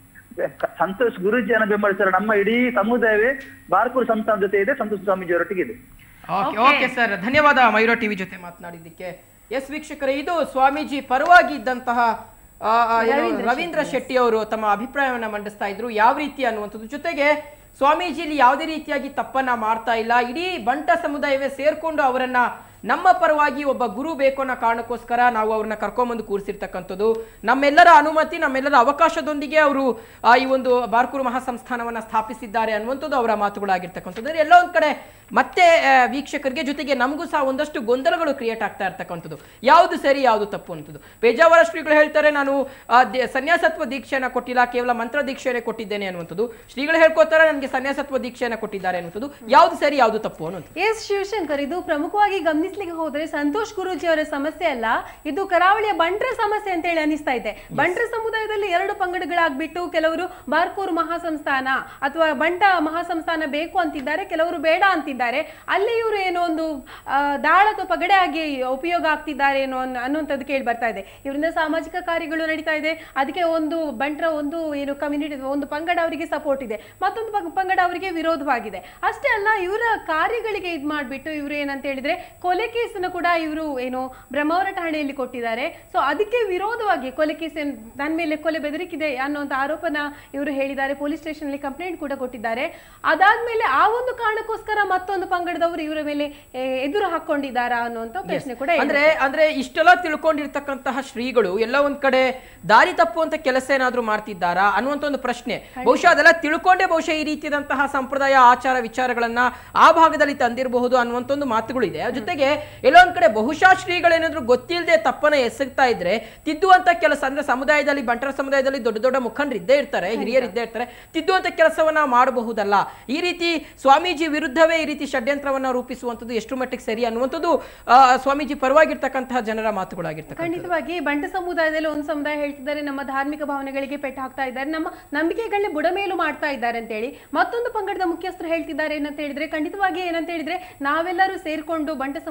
ಸಂತೋಷ್ ಗುರುಜಿಯನ್ನು ಬೆಂಬಲಿಸಿದರೆ ನಮ್ಮ ಇಡೀ ಸಮುದಾಯವೇ ಬಾರ್ಕೂರ್ ಸಂಸ್ಥಾನ ಜೊತೆ ಇದೆ ಸಂತೋಷ್ ಸ್ವಾಮೀಜಿಯವರೊಟ್ಟಿಗೆ ಇದೆ ಓಕೆ ಓಕೆ ಸರ್ ಧನ್ಯವಾದ ಮಯೂರ ಟಿವಿ ಜೊತೆ ಮಾತನಾಡಿದ್ದಕ್ಕೆ ಎಸ್ ವೀಕ್ಷಕರೇ ಇದು ಸ್ವಾಮೀಜಿ ಪರವಾಗಿ ಇದ್ದಂತಹ ಆ, ಆ, ಏನು, ರವೀಂದ್ರ ಶೆಟ್ಟಿ ಅವರು ತಮ್ಮ ಅಭಿಪ್ರಾಯವನ್ನ ಮಂಡಿಸ್ತಾ ಇದ್ರು ಯಾವ ರೀತಿ ಅನ್ನುವಂಥದ್ದು ಜೊತೆಗೆ ಸ್ವಾಮೀಜಿ ಇಲ್ಲಿ ಯಾವುದೇ ರೀತಿಯಾಗಿ ತಪ್ಪನ್ನ ಮಾಡ್ತಾ ಇಲ್ಲ ಇಡೀ ಬಂಟ ಸಮುದಾಯವೇ ಸೇರ್ಕೊಂಡು ಅವರನ್ನ ನಮ್ಮ ಪರವಾಗಿ ಒಬ್ಬ ಗುರು ಬೇಕು ಅನ್ನೋ ಕಾರಣಕ್ಕೋಸ್ಕರ ನಾವು ಅವ್ರನ್ನ ಕರ್ಕೊಂಬಂದು ಕೂರಿಸಿರ್ತಕ್ಕಂಥದ್ದು ನಮ್ಮೆಲ್ಲರ ಅನುಮತಿ ನಮ್ಮೆಲ್ಲರ ಅವಕಾಶದೊಂದಿಗೆ ಅವರು ಆ, ಈ ಒಂದು ಬಾರ್ಕೂರು ಮಹಾಸಂಸ್ಥಾನವನ್ನ ಸ್ಥಾಪಿಸಿದ್ದಾರೆ ಅನ್ನುವಂಥದ್ದು ಅವರ ಮಾತುಗಳಾಗಿರ್ತಕ್ಕಂಥದ್ದು ಅಂದ್ರೆ ಎಲ್ಲೋ ಒಂದ್ ಕಡೆ ಮತ್ತೆ ಆ, ವೀಕ್ಷಕರಿಗೆ ಜೊತೆಗೆ ನಮಗೂ ಸಹ ಒಂದಷ್ಟು ಗೊಂದಲಗಳು ಕ್ರಿಯೇಟ್ ಆಗ್ತಾ ಇರ್ತಕ್ಕಂಥದ್ದು ಯಾವುದು ಸರಿ ಯಾವುದು ತಪ್ಪು ಅಂತದ್ದು ಪೇಜಾವರ ಶ್ರೀಗಳು ಹೇಳ್ತಾರೆ ನಾನು ಆ, ದೇ- ಸನ್ಯಾಸತ್ವ ದೀಕ್ಷೆಯನ್ನ ಕೊಟ್ಟಿಲ್ಲ ಕೇವಲ ಮಂತ್ರ ದೀಕ್ಷೆಯನ್ನೇ ಕೊಟ್ಟಿದ್ದೇನೆ ಅನ್ನುವಂಥದ್ದು ಶ್ರೀಗಳು ಹೇಳ್ಕೊತಾರೆ ನನಗೆ ಸನ್ಯಾಸತ್ವ ದೀಕ್ಷೆಯನ್ನ ಕೊಟ್ಟಿದ್ದಾರೆ ಅನ್ನುವಂಥದ್ದು ಯಾವುದು ಸರಿ ಯಾವುದು ತಪ್ಪು ಅನ್ನುವಂಥದ್ದು ಎಸ್ ಶಿವಶಂಕರ್ ಇದು ಪ್ರಮುಖವಾಗಿ ಗಮನಿಸ್ಲಿಕ್ಕೆ ಹೋದ್ರೆ ಸಂತೋಷ್ ಗುರೂಜಿ ಅವರ ಸಮಸ್ಯೆ ಅಲ್ಲ ಇದು ಕರಾವಳಿಯ ಬಂಟ್ರ ಸಮಸ್ಯೆ ಅಂತ ಹೇಳಿ ಅನಿಸ್ತಾ ಇದೆ ಬಂಟ್ರ ಸಮುದಾಯದಲ್ಲಿ ಎರಡು ಪಂಗಡಗಳಾಗ್ಬಿಟ್ಟು ಕೆಲವರು ಬಾರ್ಕೂರು ಮಹಾಸಂಸ್ಥಾನ ಅಥವಾ ಬಂಟ ಮಹಾಸಂಸ್ಥಾನ ಬೇಕು ಅಂತಿದ್ದಾರೆ ಕೆಲವರು ಬೇಡ ಅಂತಿದ್ದಾರೆ ಅಲ್ಲಿ ಇವರು ಏನೋ ಒಂದು ಆ, ದಾಳ ಅಥವಾ ಪಗಡೆ ಆಗಿ ಉಪಯೋಗ ಆಗ್ತಿದ್ದಾರೆ ಏನೋ ಅನ್ನೋ- ಅನ್ನುವಂಥದ್ದು ಕೇಳಿ ಬರ್ತಾ ಇದೆ ಇವರಿಂದ ಸಾಮಾಜಿಕ ಕಾರ್ಯಗಳು ನಡೀತಾ ಇದೆ ಅದಕ್ಕೆ ಒಂದು ಬಂಟ್ರ ಒಂದು ಏನು ಕಮ್ಯುನಿಟಿ ಒಂದು ಪಂಗಡ ಅವರಿಗೆ ಸಪೋರ್ಟ್ ಇದೆ ಮತ್ತೊಂದು ಪಂಗ- ಪಂಗಡ ಅವರಿಗೆ ವಿರೋಧವಾಗಿದೆ ಅಷ್ಟೇ ಅಲ್ಲ ಇವರ ಕಾರ್ಯಗಳಿಗೆ ಇದು ಮಾಡಿಬಿಟ್ಟು ಇವರು ಏನಂತ ಹೇಳಿದ್ರೆ ಕೊಲೆ ಕೇಸನ್ನು ಕೂಡ ಇವರು ಏನು ಬ್ರಹ್ಮಾವರ ಠಾಣೆಯಲ್ಲಿ ಕೊಟ್ಟಿದ್ದಾರೆ ಸೊ ಅದಕ್ಕೆ ವಿರೋಧವಾಗಿ ಕೊಲೆ ಕೇಸ್ ಏನ್- ನನ್ನ ಮೇಲೆ ಕೊಲೆ ಬೆದರಿಕಿದೆ ಅನ್ನುವಂಥ ಆರೋಪನ ಇವರು ಹೇಳಿದ್ದಾರೆ ಪೊಲೀಸ್ ಸ್ಟೇಷನ್ ಅಲ್ಲಿ ಕಂಪ್ಲೇಂಟ್ ಕೂಡ ಕೊಟ್ಟಿದ್ದಾರೆ ಅದಾದ್ಮೇಲೆ ಆ ಒಂದು ಕಾರಣಕ್ಕೋಸ್ಕರ ಮತ್ತೊಂದು ಪಂಗಡದವರು ಇವರ ಮೇಲೆ ಏ, ಎದುರು ಹಾಕೊಂಡಿದ್ದಾರಾ ಅನ್ನುವಂಥ ಪ್ರಶ್ನೆ ಕೂಡ ಇದೆ. ಅಂದ್ರೆ ಅಂದ್ರೆ ಇಷ್ಟೆಲ್ಲ ತಿಳ್ಕೊಂಡಿರ್ತಕ್ಕಂತಹ ಶ್ರೀಗಳು ಎಲ್ಲ ಒಂದ್ ಕಡೆ ದಾರಿ ತಪ್ಪುವಂತ ಕೆಲಸ ಏನಾದ್ರೂ ಮಾಡ್ತಿದ್ದಾರಾ ಅನ್ನುವಂತ ಒಂದು ಪ್ರಶ್ನೆ ಬಹುಶಃ ಅದೆಲ್ಲ ತಿಳ್ಕೊಂಡೇ ಬಹುಶಃ ಈ ರೀತಿಯಾದಂತಹ ಸಂಪ್ರದಾಯ ಆಚಾರ ವಿಚಾರಗಳನ್ನ ಆ ಭಾಗದಲ್ಲಿ ತಂದಿರಬಹುದು ಅನ್ನುವಂತ ಒಂದು ಮಾತುಗಳು ಇದೆ ಅದ್ರ ಜೊತೆಗೆ ಎಲ್ಲೋ ಒಂದ್ ಕಡೆ ಬಹುಶಃ ಶ್ರೀಗಳೇನಾದ್ರೂ ಗೊತ್ತಿಲ್ಲದೆ ತಪ್ಪನ್ನ ಎಸಗ್ತಾ ಇದ್ರೆ ತಿದ್ದುವಂತ ಕೆಲಸ ಅಂದ್ರೆ ಸಮುದಾಯದಲ್ಲಿ ಬಂಟರ ಸಮುದಾಯದಲ್ಲಿ ದೊಡ್ಡ ದೊಡ್ಡ ಮುಖಂಡರು ಇದ್ದೇ ಇರ್ತಾರೆ ಹಿರಿಯರು ಇದ್ದೇ ಇರ್ತಾರೆ ತಿದ್ದುವಂತ ಕೆಲಸವನ್ನ ಮಾಡಬಹುದಲ್ಲ ಈ ರೀತಿ ಸ್ವಾಮೀಜಿ ವಿರುದ್ಧವೇ ಈ ರೀತಿ ಷಡ್ಯಂತ್ರವನ್ನ ರೂಪಿಸುವಂಥದ್ದು ಎಷ್ಟು ಮಟ್ಟಿಗೆ ಸರಿ ಅನ್ನುವಂಥದ್ದು ಆ, ಸ್ವಾಮೀಜಿ ಪರವಾಗಿರ್ತಕ್ಕಂತಹ ಜನರ ಮಾತುಗಳಾಗಿರ್ತಕ್ಕಂಥ ಖಂಡಿತವಾಗಿ ಬಂಟ ಸಮುದಾಯದಲ್ಲಿ ಒಂದು ಸಮುದಾಯ ಹೇಳ್ತಿದ್ದಾರೆ ನಮ್ಮ ಧಾರ್ಮಿಕ ಭಾವನೆಗಳಿಗೆ ಪೆಟ್ಟು ಹಾಕ್ತಾ ಇದ್ದಾರೆ ನಮ್ಮ ನಂಬಿಕೆಗಳನ್ನ ಬುಡಮೇಲು ಮಾಡ್ತಾ ಇದ್ದಾರೆ ಅಂತ ಹೇಳಿ ಮತ್ತೊಂದು ಪಂಗಡದ ಮುಖ್ಯಸ್ಥರು ಹೇಳ್ತಿದ್ದಾರೆ ಏನಂತ ಹೇಳಿದ್ರೆ ಖಂಡಿತವಾಗಿ ಏನಂತ ಹೇಳಿದ್ರೆ ನಾವೆಲ್ಲರೂ ಸೇರ್ಕೊಂಡು ಬಂಟ ಸಮುದಾಯ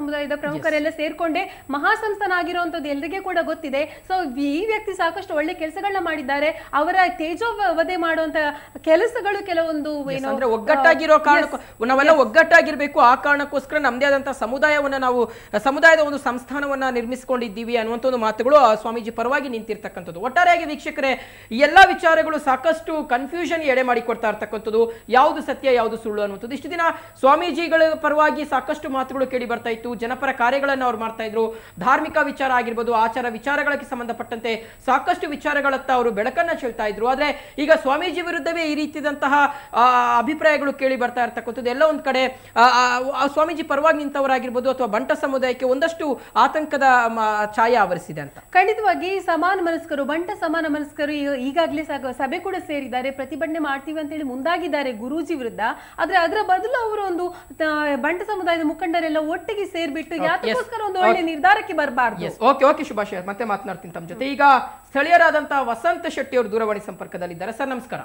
ಸಮುದಾಯದ ಪ್ರಮುಖರೆಲ್ಲ ಸೇರ್ಕೊಂಡೆ ಮಹಾಸಂಸ್ಥಾನ ಆಗಿರುವಂತದ್ದು ಎಲ್ರಿಗೆ ಕೂಡ ಗೊತ್ತಿದೆ ಸೊ ಈ ವ್ಯಕ್ತಿ ಸಾಕಷ್ಟು ಒಳ್ಳೆ ಕೆಲಸಗಳನ್ನ ಮಾಡಿದ್ದಾರೆ ಅವರ ತೇಜೋವಧೆ ಮಾಡುವಂತ ಕೆಲಸಗಳು ಕೆಲವೊಂದು Yes, ಏನು ಅಂದ್ರೆ ಒಗ್ಗಟ್ಟಾಗಿರೋ ಕಾರಣಕ್ಕೂ ನಾವೆಲ್ಲ ಒಗ್ಗಟ್ಟಾಗಿರ್ಬೇಕು ಆ ಕಾರಣಕ್ಕೋಸ್ಕರ ನಮ್ಮದೇ ಆದಂತಹ ಸಮುದಾಯವನ್ನ ನಾವು ಸಮುದಾಯದ ಒಂದು ಸಂಸ್ಥಾನವನ್ನ ನಿರ್ಮಿಸಿಕೊಂಡಿದ್ದೀವಿ ಅನ್ನುವಂಥ ಒಂದು ಮಾತುಗಳು ಆ ಸ್ವಾಮೀಜಿ ಪರವಾಗಿ ನಿಂತಿರ್ತಕ್ಕಂಥದ್ದು ಒಟ್ಟಾರೆಯಾಗಿ ವೀಕ್ಷಕರೇ ಈ ಎಲ್ಲಾ ವಿಚಾರಗಳು ಸಾಕಷ್ಟು ಕನ್ಫ್ಯೂಷನ್ ಎಡೆ ಮಾಡಿಕೊಡ್ತಾ ಇರ್ತಕ್ಕಂಥದ್ದು ಯಾವುದು ಸತ್ಯ ಯಾವುದು ಸುಳ್ಳು ಅನ್ನುವಂಥದ್ದು ಇಷ್ಟು ದಿನ ಸ್ವಾಮೀಜಿಗಳ ಪರವಾಗಿ ಸಾಕಷ್ಟು ಮಾತುಗಳು ಕೇಳಿ ಬರ್ತಾ ಇತ್ತು ಜನಪರ ಕಾರ್ಯಗಳನ್ನು ಅವ್ರು ಮಾಡ್ತಾ ಇದ್ರು ಧಾರ್ಮಿಕ ವಿಚಾರ ಆಗಿರ್ಬೋದು ಆಚಾರ ವಿಚಾರಗಳಿಗೆ ಸಂಬಂಧಪಟ್ಟಂತೆ ಸಾಕಷ್ಟು ವಿಚಾರಗಳತ್ತ ಅವರು ಬೆಳಕನ್ನ ಚೆಲ್ತಾ ಇದ್ರು ಆದ್ರೆ ಈಗ ಸ್ವಾಮೀಜಿ ವಿರುದ್ಧವೇ ಈ ರೀತಿಯಾದಂತಹ ಆ, ಅಭಿಪ್ರಾಯಗಳು ಕೇಳಿ ಬರ್ತಾ ಇರ್ತಕ್ಕಂಥದ್ದು ಎಲ್ಲ ಒಂದ್ ಕಡೆ ಆ, ಆ, ಆ ಸ್ವಾಮೀಜಿ ಪರವಾಗಿ ನಿಂತವರಾಗಿರ್ಬೋದು ಅಥವಾ ಬಂಟ ಸಮುದಾಯಕ್ಕೆ ಒಂದಷ್ಟು ಆತಂಕದ ಮ, ಛಾಯೆ ಆವರಿಸಿದೆ ಅಂತ ಖಂಡಿತವಾಗಿ ಸಮಾನ ಮನಸ್ಕರು ಬಂಟ ಸಮಾನ ಮನಸ್ಕರು ಈಗ- ಈಗಾಗ್ಲೇ ಸಾಕ- ಸಭೆ ಕೂಡ ಸೇರಿದ್ದಾರೆ ಪ್ರತಿಭಟನೆ ಮಾಡ್ತೀವಿ ಅಂತೇಳಿ ಮುಂದಾಗಿದ್ದಾರೆ ಗುರೂಜಿ ವಿರುದ್ಧ ಆದ್ರೆ ಅದರ ಬದಲು ಅವರು ಒಂದು ತ- ಬಂಟ ಸಮುದಾಯದ ಮುಖಂಡರೆಲ್ಲ ಒಟ್ಟಿಗೆ ಸೇರ್ಬಿಟ್ಟು ಯಾತಕ್ಕೋಸ್ಕರ ಒಂದು ಒಳ್ಳೆ ನಿರ್ಧಾರಕ್ಕೆ ಬರಬಾರ್ದು ಎಸ್ ಓಕೆ ಓಕೆ ಶುಭಾಶಯ ಮತ್ತೆ ಮಾತನಾಡ್ತೀನಿ ತಮ್ಮ ಜೊತೆ ಈಗ ಸ್ಥಳೀಯರಾದಂತಹ ವಸಂತ ಶೆಟ್ಟಿ ಅವರು ದೂರವಾಣಿ ಸಂಪರ್ಕದಲ್ಲಿದ್ದಾರೆ ಸರ್ ನಮಸ್ಕಾರ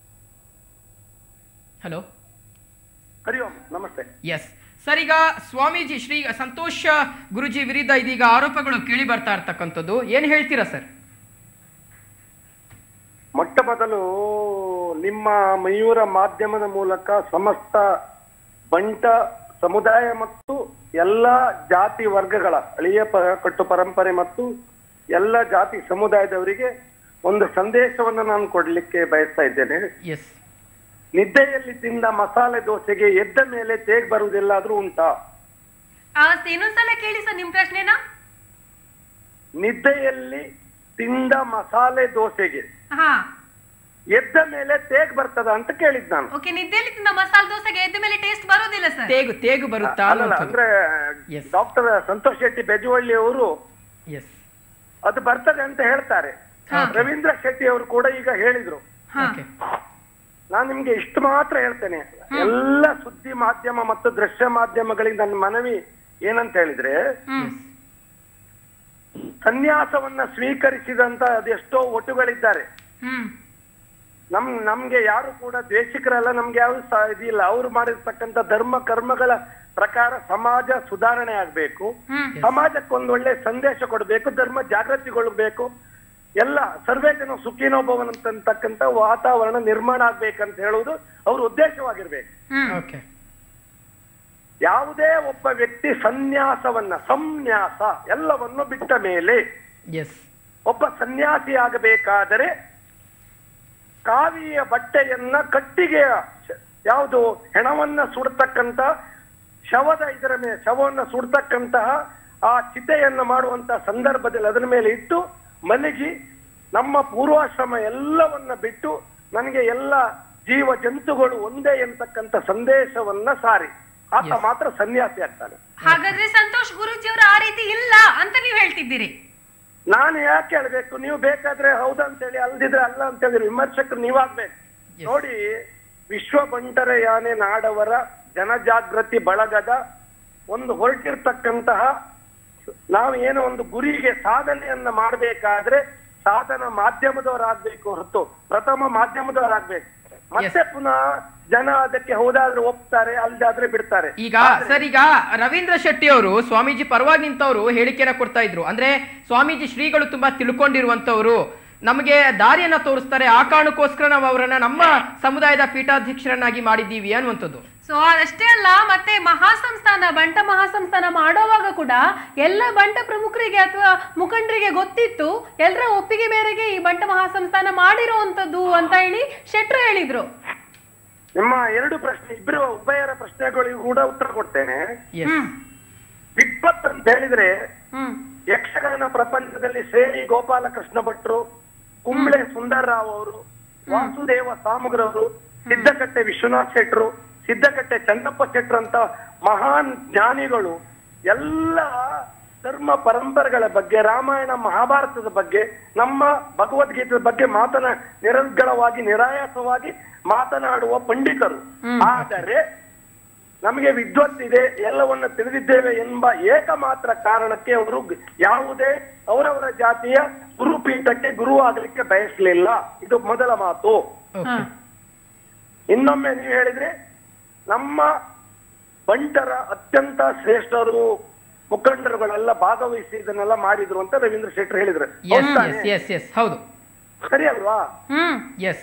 ಹಲೋ ಹರಿ ಓಂ ನಮಸ್ತೆ ಎಸ್ ಸರ್ ಈಗ ಸ್ವಾಮೀಜಿ ಶ್ರೀ ಸಂತೋಷ ಗುರುಜಿ ವಿರುದ್ಧ ಇದೀಗ ಆರೋಪಗಳು ಕೇಳಿ ಬರ್ತಾ ಇರ್ತಕ್ಕಂಥದ್ದು ಏನ್ ಹೇಳ್ತೀರಾ ಸರ್ ಮೊಟ್ಟ ಮೊದಲು ನಿಮ್ಮ ಮಯೂರ ಮಾಧ್ಯಮದ ಮೂಲಕ ಸಮಸ್ತ ಬಂಟ ಸಮುದಾಯ ಮತ್ತು ಎಲ್ಲ ಜಾತಿ ವರ್ಗಗಳ ಹಳೆಯ ಪ ಕಟ್ಟು ಪರಂಪರೆ ಮತ್ತು ಎಲ್ಲ ಜಾತಿ ಸಮುದಾಯದವರಿಗೆ ಒಂದು ಸಂದೇಶವನ್ನು ನಾನು ಕೊಡ್ಲಿಕ್ಕೆ ಬಯಸ್ತಾ ಇದ್ದೇನೆ ಎಸ್ ನಿದ್ದೆಯಲ್ಲಿ ತಿಂದ ಮಸಾಲೆ ದೋಸೆಗೆ ಎದ್ದ ಮೇಲೆ ತೇಗ್ ಬರುವುದೆಲ್ಲಾದ್ರೂ ಉಂಟಾ ಇನ್ನೊಂದ್ಸಲ ಕೇಳಿ ಸರ್ ನಿಮ್ ಪ್ರಶ್ನೆನಾ ನಿದ್ದೆಯಲ್ಲಿ ತಿಂದ ಮಸಾಲೆ ದೋಸೆಗೆ ಹಾ ಎದ್ದ ಮೇಲೆ ತೇಗ್ ಬರ್ತದ ಅಂತ ಕೇಳಿದ್ ನಾನು ಓಕೆ ನಿದ್ದೆಯಲ್ಲಿ ತಿಂದ ಮಸಾಲ ದೋಸೆಗೆ ಎದ್ದ ಮೇಲೆ ಟೇಸ್ಟ್ ಬರೋದಿಲ್ಲ ಸರ್ ತೇಗು ತೇಗು ಬರುತ್ತಾ ಅಲ್ಲಲ್ಲ ಅಂದ್ರೆ Yes. ಡಾಕ್ಟರ್ ಸಂತೋಷ್ ಶೆಟ್ಟಿ ಬೆಜವಳ್ಳಿ ಅವರು ಎಸ್ ಅದು ಬರ್ತದೆ ಅಂತ ಹೇಳ್ತಾರೆ ರವೀಂದ್ರ ಶೆಟ್ಟಿ ಅವರು ಕೂಡ ಈಗ ಹೇಳಿದ್ರು ಓಕೆ ನಾನು ನಿಮ್ಗೆ ಇಷ್ಟು ಮಾತ್ರ ಹೇಳ್ತೇನೆ ಎಲ್ಲ ಸುದ್ದಿ ಮಾಧ್ಯಮ ಮತ್ತು ದೃಶ್ಯ ಮಾಧ್ಯಮಗಳಿಗೆ ನನ್ನ ಮನವಿ ಏನಂತ ಹೇಳಿದ್ರೆ ಸನ್ಯಾಸವನ್ನ ಸ್ವೀಕರಿಸಿದಂತ ಅದೆಷ್ಟೋ ಒಟುಗಳಿದ್ದಾರೆ ಹ್ಮ್ ನಮ್ ನಮ್ಗೆ ಯಾರು ಕೂಡ ದ್ವೇಷಿಕರಲ್ಲ ನಮ್ಗೆ ಯಾವ ಇದಿಲ್ಲ ಅವ್ರು ಮಾಡಿರ್ತಕ್ಕಂಥ ಧರ್ಮ ಕರ್ಮಗಳ ಪ್ರಕಾರ ಸಮಾಜ ಸುಧಾರಣೆ ಆಗ್ಬೇಕು ಸಮಾಜಕ್ಕೆ ಒಂದು ಒಳ್ಳೆ ಸಂದೇಶ ಕೊಡ್ಬೇಕು ಧರ್ಮ ಜಾಗೃತಿಗೊಳ್ಬೇಕು ಎಲ್ಲ ಸರ್ವೇ ಜನ ಸುಖಿನೋ ಭವನ್ ಅಂತಕ್ಕಂಥ ವಾತಾವರಣ ನಿರ್ಮಾಣ ಆಗ್ಬೇಕಂತ ಹೇಳುವುದು ಅವ್ರ ಉದ್ದೇಶವಾಗಿರ್ಬೇಕು ಓಕೆ ಯಾವುದೇ ಒಬ್ಬ ವ್ಯಕ್ತಿ ಸನ್ಯಾಸವನ್ನ ಸಂನ್ಯಾಸ ಎಲ್ಲವನ್ನು ಬಿಟ್ಟ ಮೇಲೆ ಎಸ್ ಒಬ್ಬ ಸನ್ಯಾಸಿ ಆಗಬೇಕಾದರೆ ಕಾವಿಯ ಬಟ್ಟೆಯನ್ನ ಕಟ್ಟಿಗೆ ಯಾವುದು ಹೆಣವನ್ನ ಸುಡ್ತಕ್ಕಂತ ಶವದ ಇದರ ಮೇಲೆ ಶವವನ್ನ ಸುಡ್ತಕ್ಕಂತಹ ಆ ಚಿತೆಯನ್ನ ಮಾಡುವಂತ ಸಂದರ್ಭದಲ್ಲಿ ಅದರ ಮೇಲೆ ಇಟ್ಟು ಮಲಗಿ ನಮ್ಮ ಪೂರ್ವಾಶ್ರಮ ಎಲ್ಲವನ್ನ ಬಿಟ್ಟು ನನಗೆ ಎಲ್ಲ ಜೀವ ಜಂತುಗಳು ಒಂದೇ ಎಂತಕ್ಕಂತ ಸಂದೇಶವನ್ನ ಸಾರಿ ಆತ ಮಾತ್ರ ಸನ್ಯಾಸಿ ಆಗ್ತಾನೆ ಹಾಗಾದ್ರೆ ಸಂತೋಷ್ ಗುರೂಜಿ ಅವರು ಆ ರೀತಿ ಇಲ್ಲ ಅಂತ ನೀವು ಹೇಳ್ತಿದ್ದೀರಿ ನಾನು ಯಾಕೆ ಹೇಳ್ಬೇಕು ನೀವು ಬೇಕಾದ್ರೆ ಹೌದಂತೇಳಿ ಅಲ್ದಿದ್ರೆ ಅಲ್ಲ ಅಂತೇಳಿ ವಿಮರ್ಶಕರು ನೀವಾಗ್ಬೇಕು ನೋಡಿ ವಿಶ್ವ ಬಂಟರ ಯಾನೆ ನಾಡವರ ಜನಜಾಗೃತಿ ಬಳಗದ ಒಂದು ಹೊರಟಿರ್ತಕ್ಕಂತಹ ನಾವು ಏನೋ ಒಂದು ಗುರಿಗೆ ಸಾಧನೆಯನ್ನ ಮಾಡಬೇಕಾದ್ರೆ ಸಾಧನ ಮಾಧ್ಯಮದವರಾಗ್ಬೇಕು ಹೊರತು ಪ್ರಥಮ ಮಾಧ್ಯಮದವರಾಗ್ಬೇಕು ಮತ್ತೆ ಪುನಃ ಜನ ಅದಕ್ಕೆ ಹೌದಾದ್ರೆ ಒಪ್ತಾರೆ ಅಲ್ದಾದ್ರೆ ಬಿಡ್ತಾರೆ ಈಗ ಸರ್ ಈಗ ರವೀಂದ್ರ ಶೆಟ್ಟಿ ಅವರು ಸ್ವಾಮೀಜಿ ಪರವಾಗಿ ನಿಂತವರು ಹೇಳಿಕೆನ ಕೊಡ್ತಾ ಇದ್ರು ಅಂದ್ರೆ ಸ್ವಾಮೀಜಿ ಶ್ರೀಗಳು ತುಂಬಾ ತಿಳ್ಕೊಂಡಿರುವಂತವ್ರು ನಮಗೆ ದಾರಿಯನ್ನ ತೋರಿಸ್ತಾರೆ ಆ ಕಾರಣಕ್ಕೋಸ್ಕರ ನಾವು ಅವರನ್ನ ನಮ್ಮ ಸಮುದಾಯದ ಪೀಠಾಧ್ಯಕ್ಷರನ್ನಾಗಿ ಮಾಡಿದ್ದೀವಿ ಅನ್ನುವಂಥದ್ದು ಸೊ ಅದಷ್ಟೇ ಅಲ್ಲ ಮತ್ತೆ ಮಹಾಸಂಸ್ಥಾನ ಬಂಟ ಮಹಾಸಂಸ್ಥಾನ ಮಾಡೋವಾಗ ಕೂಡ ಎಲ್ಲ ಬಂಟ ಪ್ರಮುಖರಿಗೆ ಅಥವಾ ಮುಖಂಡರಿಗೆ ಗೊತ್ತಿತ್ತು ಎಲ್ಲರ ಒಪ್ಪಿಗೆ ಮೇರೆಗೆ ಈ ಬಂಟ ಮಹಾಸಂಸ್ಥಾನ ಮಾಡಿರುವಂತದ್ದು ಅಂತ ಹೇಳಿ ಶೆಟ್ರು ಹೇಳಿದ್ರು ನಿಮ್ಮ ಎರಡು ಪ್ರಶ್ನೆ ಇಬ್ಬರು ಉಭಯರ ಪ್ರಶ್ನೆಗಳಿಗೂ ಕೂಡ ಉತ್ತರ ಕೊಡ್ತೇನೆ ಎಸ್ ವಿಪತ್ತು ಅಂತ ಹೇಳಿದ್ರೆ ಹ್ಮ್ ಯಕ್ಷಗಾನ ಪ್ರಪಂಚದಲ್ಲಿ ಸೇರಿ ಗೋಪಾಲಕೃಷ್ಣ ಭಟ್ರು ಕುಂಬ್ಳೆ ಸುಂದರ್ರಾವ್ ಅವರು ವಾಸುದೇವ ಸಾಮಗ್ರವರು ಸಿದ್ದಕಟ್ಟೆ ವಿಶ್ವನಾಥ್ ಶೆಟ್ರು ಸಿದ್ದಕಟ್ಟೆ ಚನ್ನಪ್ಪ ಶೆಟ್ರು ಅಂತ ಮಹಾನ್ ಜ್ಞಾನಿಗಳು ಎಲ್ಲ ಧರ್ಮ ಪರಂಪರೆಗಳ ಬಗ್ಗೆ ರಾಮಾಯಣ ಮಹಾಭಾರತದ ಬಗ್ಗೆ ನಮ್ಮ ಭಗವದ್ಗೀತೆಯ ಬಗ್ಗೆ ಮಾತನಾ ನಿರರ್ಗಳವಾಗಿ ನಿರಾಯಾಸವಾಗಿ ಮಾತನಾಡುವ ಪಂಡಿತರು ಆದರೆ ನಮಗೆ ವಿದ್ವತ್ತಿದೆ ಎಲ್ಲವನ್ನ ತಿಳಿದಿದ್ದೇವೆ ಎಂಬ ಏಕಮಾತ್ರ ಕಾರಣಕ್ಕೆ ಅವರು ಗ- ಯಾವುದೇ ಅವರವರ ಜಾತಿಯ ಗುರುಪೀಠಕ್ಕೆ ಗುರು ಆಗಲಿಕ್ಕೆ ಬಯಸಲಿಲ್ಲ ಇದು ಮೊದಲ ಮಾತು ಓಕೆ ಇನ್ನೊಮ್ಮೆ ನೀವು ಹೇಳಿದ್ರೆ ನಮ್ಮ ಬಂಟರ ಅತ್ಯಂತ ಶ್ರೇಷ್ಠರು ಮುಖಂಡರುಗಳೆಲ್ಲ ಭಾಗವಹಿಸಿ ಇದನ್ನೆಲ್ಲ ಮಾಡಿದ್ರು ಅಂತ ರವೀಂದ್ರ ಶೆಟ್ಟರ್ ಹೇಳಿದ್ರು ಎಸ್ ಹೌದ್ ತಾನೇ? ಎಸ್ ಎಸ್ ಎಸ್ ಹೌದು ಸರಿ ಅಲ್ವಾ ಹ್ಮ್ ಎಸ್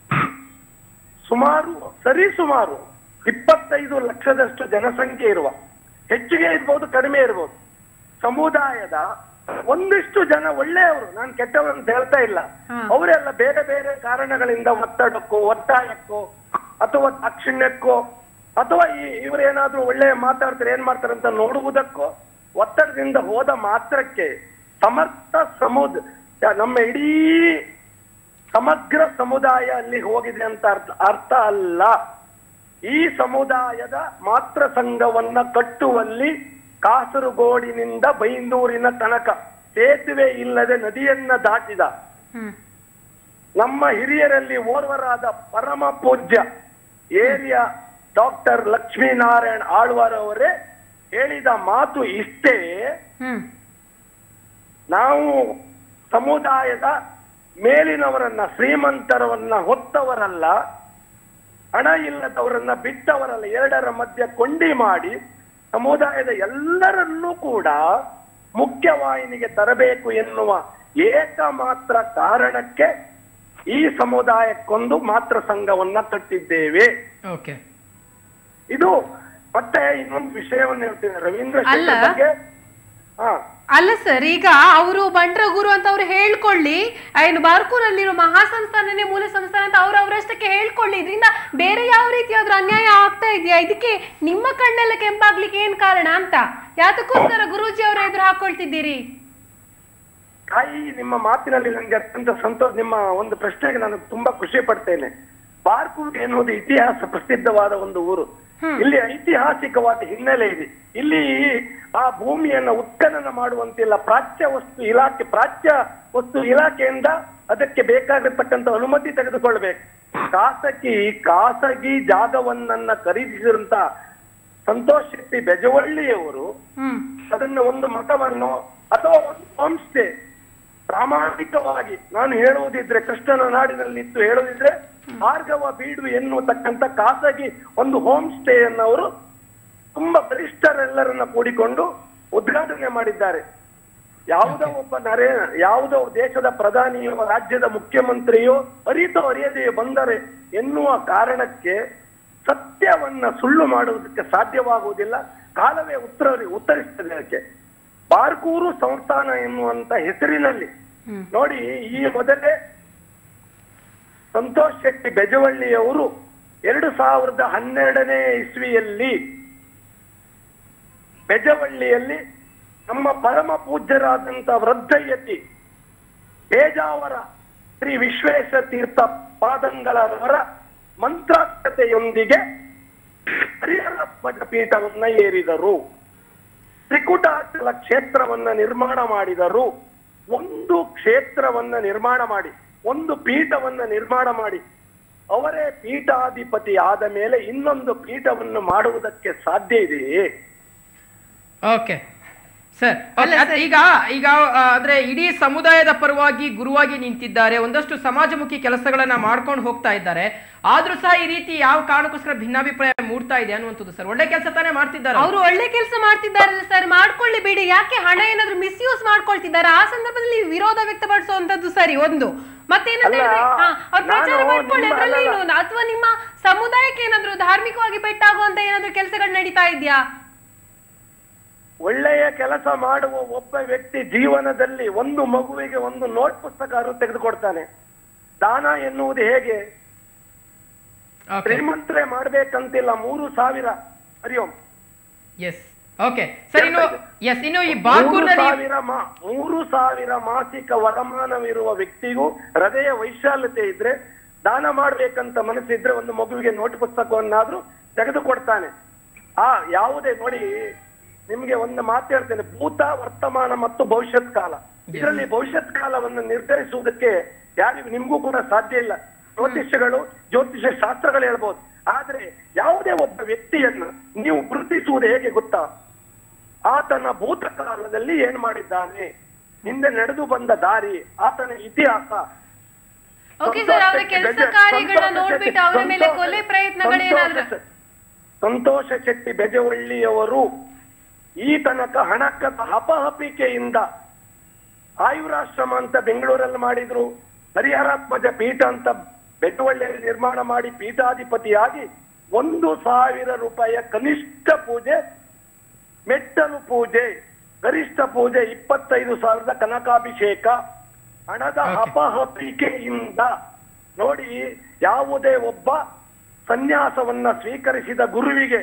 ಸುಮಾರು ಸರಿ ಸುಮಾರು ಇಪ್ಪತ್ತೈದು ಲಕ್ಷದಷ್ಟು ಜನಸಂಖ್ಯೆ ಇರುವ ಹೆಚ್ಚಿಗೆ ಇರ್ಬೋದು ಕಡಿಮೆ ಇರ್ಬೋದು ಸಮುದಾಯದ ಒಂದಿಷ್ಟು ಜನ ಒಳ್ಳೆಯವರು ನಾನು ಕೆಟ್ಟವರು ಅಂತ ಹೇಳ್ತಾ ಇಲ್ಲ ಹಾ. ಅವರೆಲ್ಲ ಬೇರೆ ಬೇರೆ ಕಾರಣಗಳಿಂದ ಒತ್ತಡಕ್ಕೋ ಒತ್ತಾಯಕ್ಕೋ ಅಥವಾ ದಾಕ್ಷಿಣ್ಯಕ್ಕೋ ಅಥವಾ ಈ ಇವರೇನಾದ್ರೂ ಒಳ್ಳೆ ಮಾತಾಡ್ತಾರೆ ಏನ್ ಮಾಡ್ತಾರೆ ಅಂತ ನೋಡುವುದಕ್ಕೋ ಒತ್ತಡದಿಂದ ಹೋದ ಮಾತ್ರಕ್ಕೆ ಸಮರ್ಥ ಸಮುದ ನಮ್ಮ ಇಡೀ ಸಮಗ್ರ ಸಮುದಾಯ ಅಲ್ಲಿ ಹೋಗಿದೆ ಅಂತ ಅರ್ಥ ಅರ್ಥ ಅಲ್ಲ ಈ ಸಮುದಾಯದ ಮಾತ್ರ ಸಂಘವನ್ನ ಕಟ್ಟುವಲ್ಲಿ ಕಾಸರಗೋಡಿನಿಂದ ಬೈಂದೂರಿನ ತನಕ ಸೇತುವೆ ಇಲ್ಲದೆ ನದಿಯನ್ನ ದಾಟಿದ ಹ್ಮ್ ನಮ್ಮ ಹಿರಿಯರಲ್ಲಿ ಓರ್ವರಾದ ಪರಮ ಪೂಜ್ಯ ಏರಿಯಾ ಡಾಕ್ಟರ್ ಲಕ್ಷ್ಮೀನಾರಾಯಣ್ ಆಳ್ವಾರ್ ಅವರೇ ಹೇಳಿದ ಮಾತು ಇಷ್ಟೇ ಹ್ಮ್ ನಾವು ಸಮುದಾಯದ ಮೇಲಿನವರನ್ನ ಶ್ರೀಮಂತರವನ್ನ ಹೊತ್ತವರಲ್ಲ ಹಣ ಇಲ್ಲದವರನ್ನ ಬಿಟ್ಟವರಲ್ಲ ಎರಡರ ಮಧ್ಯೆ ಕೊಂಡಿ ಮಾಡಿ ಸಮುದಾಯದ ಎಲ್ಲರನ್ನೂ ಕೂಡ ಮುಖ್ಯವಾಹಿನಿಗೆ ತರಬೇಕು ಎನ್ನುವ ಏಕಮಾತ್ರ ಕಾರಣಕ್ಕೆ ಈ ಸಮುದಾಯಕ್ಕೊಂದು ಮಾತ್ರ ಸಂಘವನ್ನ ಕಟ್ಟಿದ್ದೇವೆ ಓಕೆ ಇದು ಮತ್ತೆ ಇನ್ನೊಂದು ವಿಷಯವನ್ನು ಹೇಳ್ತೀನಿ ರವೀಂದ್ರ ಅಲ್ಲ. ಶೆಟ್ಟರ್ ಬಗ್ಗೆ ಹಾ ಅಲ್ಲ ಸರ್ ಈಗ ಅವರು ಬಂಟ್ರ ಗುರು ಅಂತ ಅವ್ರು ಹೇಳ್ಕೊಳ್ಳಿ ಏನು ಬಾರ್ಕೂರಲ್ಲಿರೋ ಮಹಾಸಂಸ್ಥಾನನೇ ಮೂಲ ಸಂಸ್ಥಾನ ಅಂತ ಅವ್ರು ಅವರಷ್ಟಕ್ಕೆ ಹೇಳ್ಕೊಳ್ಳಿ ಇದರಿಂದ ಬೇರೆ ಯಾವ ರೀತಿಯಾದ್ರೂ ಅನ್ಯಾಯ ಆಗ್ತಾ ಇದೆಯಾ ಇದಕ್ಕೆ ನಿಮ್ಮ ಕಣ್ಣೆಲ್ಲ ಕೆಂಪಾಗ್ಲಿಕ್ಕೆ ಏನ್ ಕಾರಣ ಅಂತ ಯಾತಕ್ಕೋಸ್ಕರ ಗುರೂಜಿ ಅವರ ಎದುರು ಹಾಕೊಳ್ತಿದ್ದೀರಿ ತಾಯಿ ನಿಮ್ಮ ಮಾತಿನಲ್ಲಿ ನನಗೆ ಅತ್ಯಂತ ಸಂತೋಷ ನಿಮ್ಮ ಒಂದು ಪ್ರಶ್ನೆಗೆ ನಾನು ತುಂಬಾ ಖುಷಿ ಪಡ್ತೇನೆ ಬಾರ್ಕೂಟ್ ಎನ್ನುವುದು ಇತಿಹಾಸ ಪ್ರಸಿದ್ಧವಾದ ಒಂದು ಊರು ಇಲ್ಲಿ ಐತಿಹಾಸಿಕವಾದ ಹಿನ್ನೆಲೆ ಇದೆ ಇಲ್ಲಿ ಆ ಭೂಮಿಯನ್ನ ಉತ್ಖನನ ಮಾಡುವಂತಿಲ್ಲ ಪ್ರಾಚ್ಯ ವಸ್ತು ಇಲಾಖೆ ಪ್ರಾಚ್ಯ ವಸ್ತು ಇಲಾಖೆಯಿಂದ ಅದಕ್ಕೆ ಬೇಕಾಗಿರ್ತಕ್ಕಂಥ ಅನುಮತಿ ತೆಗೆದುಕೊಳ್ಬೇಕು ಖಾಸಗಿ ಖಾಸಗಿ ಜಾಗವನ್ನ ಖರೀದಿಸಿದಂತ ಸಂತೋಷ್ ಶೆಟ್ಟಿ ಬೆಜವಳ್ಳಿಯವರು ಹ್ಮ್ ಅದನ್ನ ಒಂದು ಮಠವನ್ನು ಅಥವಾ ಒಂದು ಹೋಮ್ ಸ್ಟೇ ಪ್ರಾಮಾಣಿಕವಾಗಿ ನಾನು ಹೇಳುವುದಿದ್ರೆ ಕೃಷ್ಣನ ನಾಡಿನಲ್ಲಿ ನಿಂತು ಹೇಳುವುದಿದ್ರೆ ಭಾರ್ಗವ ಬೀಡು ಎನ್ನುವತಕ್ಕಂತ ಖಾಸಗಿ ಒಂದು ಹೋಮ್ ಸ್ಟೇ ಅವರು ತುಂಬಾ ಬಲಿಷ್ಠರೆಲ್ಲರನ್ನ ಕೂಡಿಕೊಂಡು ಉದ್ಘಾಟನೆ ಮಾಡಿದ್ದಾರೆ ಯಾವುದೋ ಒಬ್ಬ ನರೇ ಯಾವುದೋ ದೇಶದ ಪ್ರಧಾನಿಯೋ ರಾಜ್ಯದ ಮುಖ್ಯಮಂತ್ರಿಯೋ ಅರಿತೋ ಅರಿಯದೆಯೋ ಬಂದರೆ ಎನ್ನುವ ಕಾರಣಕ್ಕೆ ಸತ್ಯವನ್ನ ಸುಳ್ಳು ಮಾಡುವುದಕ್ಕೆ ಸಾಧ್ಯವಾಗುವುದಿಲ್ಲ ಕಾಲವೇ ಉತ್ತರ ಉತ್ತರಿಸ್ತದೆ ಅದಕ್ಕೆ ಬಾರ್ಕೂರು ಸಂಸ್ಥಾನ ಎನ್ನುವಂತ ಹೆಸರಿನಲ್ಲಿ ನೋಡಿ ಈ ಮೊದಲೇ ಸಂತೋಷ್ ಶೆಟ್ಟಿ ಬೆಜವಳ್ಳಿಯವರು ಎರಡು ಸಾವಿರದ ಹನ್ನೆರಡನೇ ಇಸ್ವಿಯಲ್ಲಿ ಬೆಜವಳ್ಳಿಯಲ್ಲಿ ನಮ್ಮ ಪರಮ ಪೂಜ್ಯರಾದಂತ ವೃದ್ಧಯತಿ ಪೇಜಾವರ ಶ್ರೀ ವಿಶ್ವೇಶ ತೀರ್ಥ ಪಾದಂಗಳವರ ಮಂತ್ರಾಕ್ಷತೆಯೊಂದಿಗೆ ಹರಿಹರ ಪೀಠವನ್ನ ಏರಿದರು ತ್ರಿಕುಟಾಚಲ ಕ್ಷೇತ್ರವನ್ನ ನಿರ್ಮಾಣ ಮಾಡಿದರು ಒಂದು ಕ್ಷೇತ್ರವನ್ನ ನಿರ್ಮಾಣ ಮಾಡಿ ಒಂದು ಪೀಠವನ್ನ ನಿರ್ಮಾಣ ಮಾಡಿ ಅವರೇ ಪೀಠಾಧಿಪತಿ ಆದ ಮೇಲೆ ಇನ್ನೊಂದು ಪೀಠವನ್ನು ಮಾಡುವುದಕ್ಕೆ ಸಾಧ್ಯ ಇದೆಯೇ ಓಕೆ ಸರ್ ಈಗ ಈಗ ಆ, ಅಂದ್ರೆ ಇಡೀ ಸಮುದಾಯದ ಪರವಾಗಿ ಗುರುವಾಗಿ ನಿಂತಿದ್ದಾರೆ ಒಂದಷ್ಟು ಸಮಾಜಮುಖಿ ಕೆಲಸಗಳನ್ನ ಮಾಡ್ಕೊಂಡು ಹೋಗ್ತಾ ಇದ್ದಾರೆ ಆದ್ರೂ ಸಹ ಈ ರೀತಿ ಯಾವ ಕಾರಣಕ್ಕೋಸ್ಕರ ಭಿನ್ನಾಭಿಪ್ರಾಯ ಮೂಡ್ತಾ ಇದೆ ಅನ್ನುವಂಥದ್ದು ಸರ್ ಒಳ್ಳೆ ಕೆಲಸ ತಾನೇ ಮಾಡ್ತಿದ್ದಾರೆ ಅವರು ಒಳ್ಳೆ ಕೆಲಸ ಮಾಡ್ತಿದ್ದಾರಲ್ಲ ಸರ್ ಮಾಡ್ಕೊಳ್ಳಿ ಬಿಡಿ ಯಾಕೆ ಹಣ ಏನಾದ್ರು ಮಿಸ್ಯೂಸ್ ಮಾಡ್ಕೊಳ್ತಿದ್ದಾರೆ ಆ ಸಂದರ್ಭದಲ್ಲಿ ವಿರೋಧ ವ್ಯಕ್ತಪಡಿಸುವಂತದ್ದು ಸರಿ ಒಂದು ಮತ್ತೇನಂತ ಅಲ್ಲ, ಹೇಳಿದ್ರೆ ಹಾ, ಅವ್ರು ಪ್ರಚಾರ ನಾನು ಮಾಡ್ಕೊಳ್ಳಿ ನಿಮ್ಮ- ಅದ್ರಲ್ಲಿ ಅಲ್ಲ, ಏನು ಅಥವಾ ನಿಮ್ಮ ಸಮುದಾಯಕ್ಕೆ ಏನಾದ್ರು ಧಾರ್ಮಿಕವಾಗಿ ಪೆಟ್ಟಾಗುವಂತ ಏನಾದ್ರು ಕೆಲಸಗಳು ನಡೀತಾ ಇದೆಯಾ ಒಳ್ಳೆಯ ಕೆಲಸ ಮಾಡುವ ಒಬ್ಬ ವ್ಯಕ್ತಿ ಜೀವನದಲ್ಲಿ ಒಂದು ಮಗುವಿಗೆ ಒಂದು ನೋಟ್ ಪುಸ್ತಕ ಅವರು ತೆಗೆದುಕೊಡ್ತಾನೆ ದಾನ ಎನ್ನುವುದು ಹೇಗೆ ಓಕೆ ಶ್ರೀಮಂತರೇ ಮಾಡ್ಬೇಕಂತಿಲ್ಲ ಮೂರು ಸಾವಿರ ಹರಿಯೋಂ ಎಸ್ ಓಕೆ ಸರ್ ಇನ್ನು ಎಸ್ ಇನ್ನು ಈ ಮೂರು ಬಾರ್ಕೂರ್ನಲ್ಲಿ ಸಾವಿರ ಮಾ- ಮೂರು ಸಾವಿರ ಮಾಸಿಕ ವರಮಾನವಿರುವ ವ್ಯಕ್ತಿಗೂ ಹೃದಯ ವೈಶಾಲ್ಯತೆ ಇದ್ರೆ ದಾನ ಮಾಡ್ಬೇಕಂತ ಮನಸ್ಸಿದ್ರೆ ಒಂದು ಮಗುವಿಗೆ ನೋಟ್ ಪುಸ್ತಕವನ್ನಾದ್ರೂ ತೆಗೆದುಕೊಡ್ತಾನೆ ಆ ಯಾವುದೇ ನೋಡಿ ನಿಮ್ಗೆ ಒಂದು ಮಾತು ಹೇಳ್ತೇನೆ ಭೂತ ವರ್ತಮಾನ ಮತ್ತು ಭವಿಷ್ಯತ್ ಕಾಲ ಇದರಲ್ಲಿ ಭವಿಷ್ಯತ್ ಕಾಲವನ್ನು ನಿರ್ಧರಿಸುವುದಕ್ಕೆ ಯಾರಿಗೂ ನಿಮ್ಗೂ ಕೂಡ ಸಾಧ್ಯ ಇಲ್ಲ ಜ್ಯೋತಿಷ್ಯಗಳು ಜ್ಯೋತಿಷ್ಯ ಶಾಸ್ತ್ರಗಳು ಹೇಳ್ಬೋದು ಆದ್ರೆ ಯಾವುದೇ ಒಬ್ಬ ವ್ಯಕ್ತಿಯನ್ನು ನೀವು ಗುರುತಿಸುವುದು ಹೇಗೆ ಗೊತ್ತಾ ಆತನ ಭೂತಕಾಲದಲ್ಲಿ ಏನ್ ಮಾಡಿದ್ದಾನೆ ಹಿಂದೆ ನಡೆದು ಬಂದ ದಾರಿ ಆತನ ಇತಿಹಾಸ ಓಕೆ ಸರ್ ಅವರ ಕೆಲಸ ಕಾರ್ಯಗಳನ್ನ ನೋಡ್ಬಿಟ್ಟು ಅವರ ಮೇಲೆ ಕೊಲೆ ಪ್ರಯತ್ನಗಳೇನಾದ್ರು ಸಂತೋಷ ಶೆಟ್ಟಿ ಬೆಜವಳ್ಳಿಯವರು ಈ ತನಕ ಹಣಕ್ಕದ ಹಪಹಪಿಕೆಯಿಂದ ಆಯುರಾಶ್ರಮ ಅಂತ ಬೆಂಗಳೂರಲ್ಲಿ ಮಾಡಿದ್ರು ಹರಿಹರಾತ್ಮಜ ಪೀಠ ಅಂತ ಬೆಟ್ಟವಳ್ಳಿಯಲ್ಲಿ ನಿರ್ಮಾಣ ಮಾಡಿ ಪೀಠಾಧಿಪತಿಯಾಗಿ ಒಂದು ಸಾವಿರ ರೂಪಾಯಿಯ ಕನಿಷ್ಠ ಪೂಜೆ ಮೆಟ್ಟಲು ಪೂಜೆ ಗರಿಷ್ಠ ಪೂಜೆ ಇಪ್ಪತ್ತೈದು ಸಾವಿರದ ಕನಕಾಭಿಷೇಕ ಹಣದ Okay. ಅಪಹಪಿಕೆಯಿಂದ ನೋಡಿ ಯಾವುದೇ ಒಬ್ಬ ಸನ್ಯಾಸವನ್ನ ಸ್ವೀಕರಿಸಿದ ಗುರುವಿಗೆ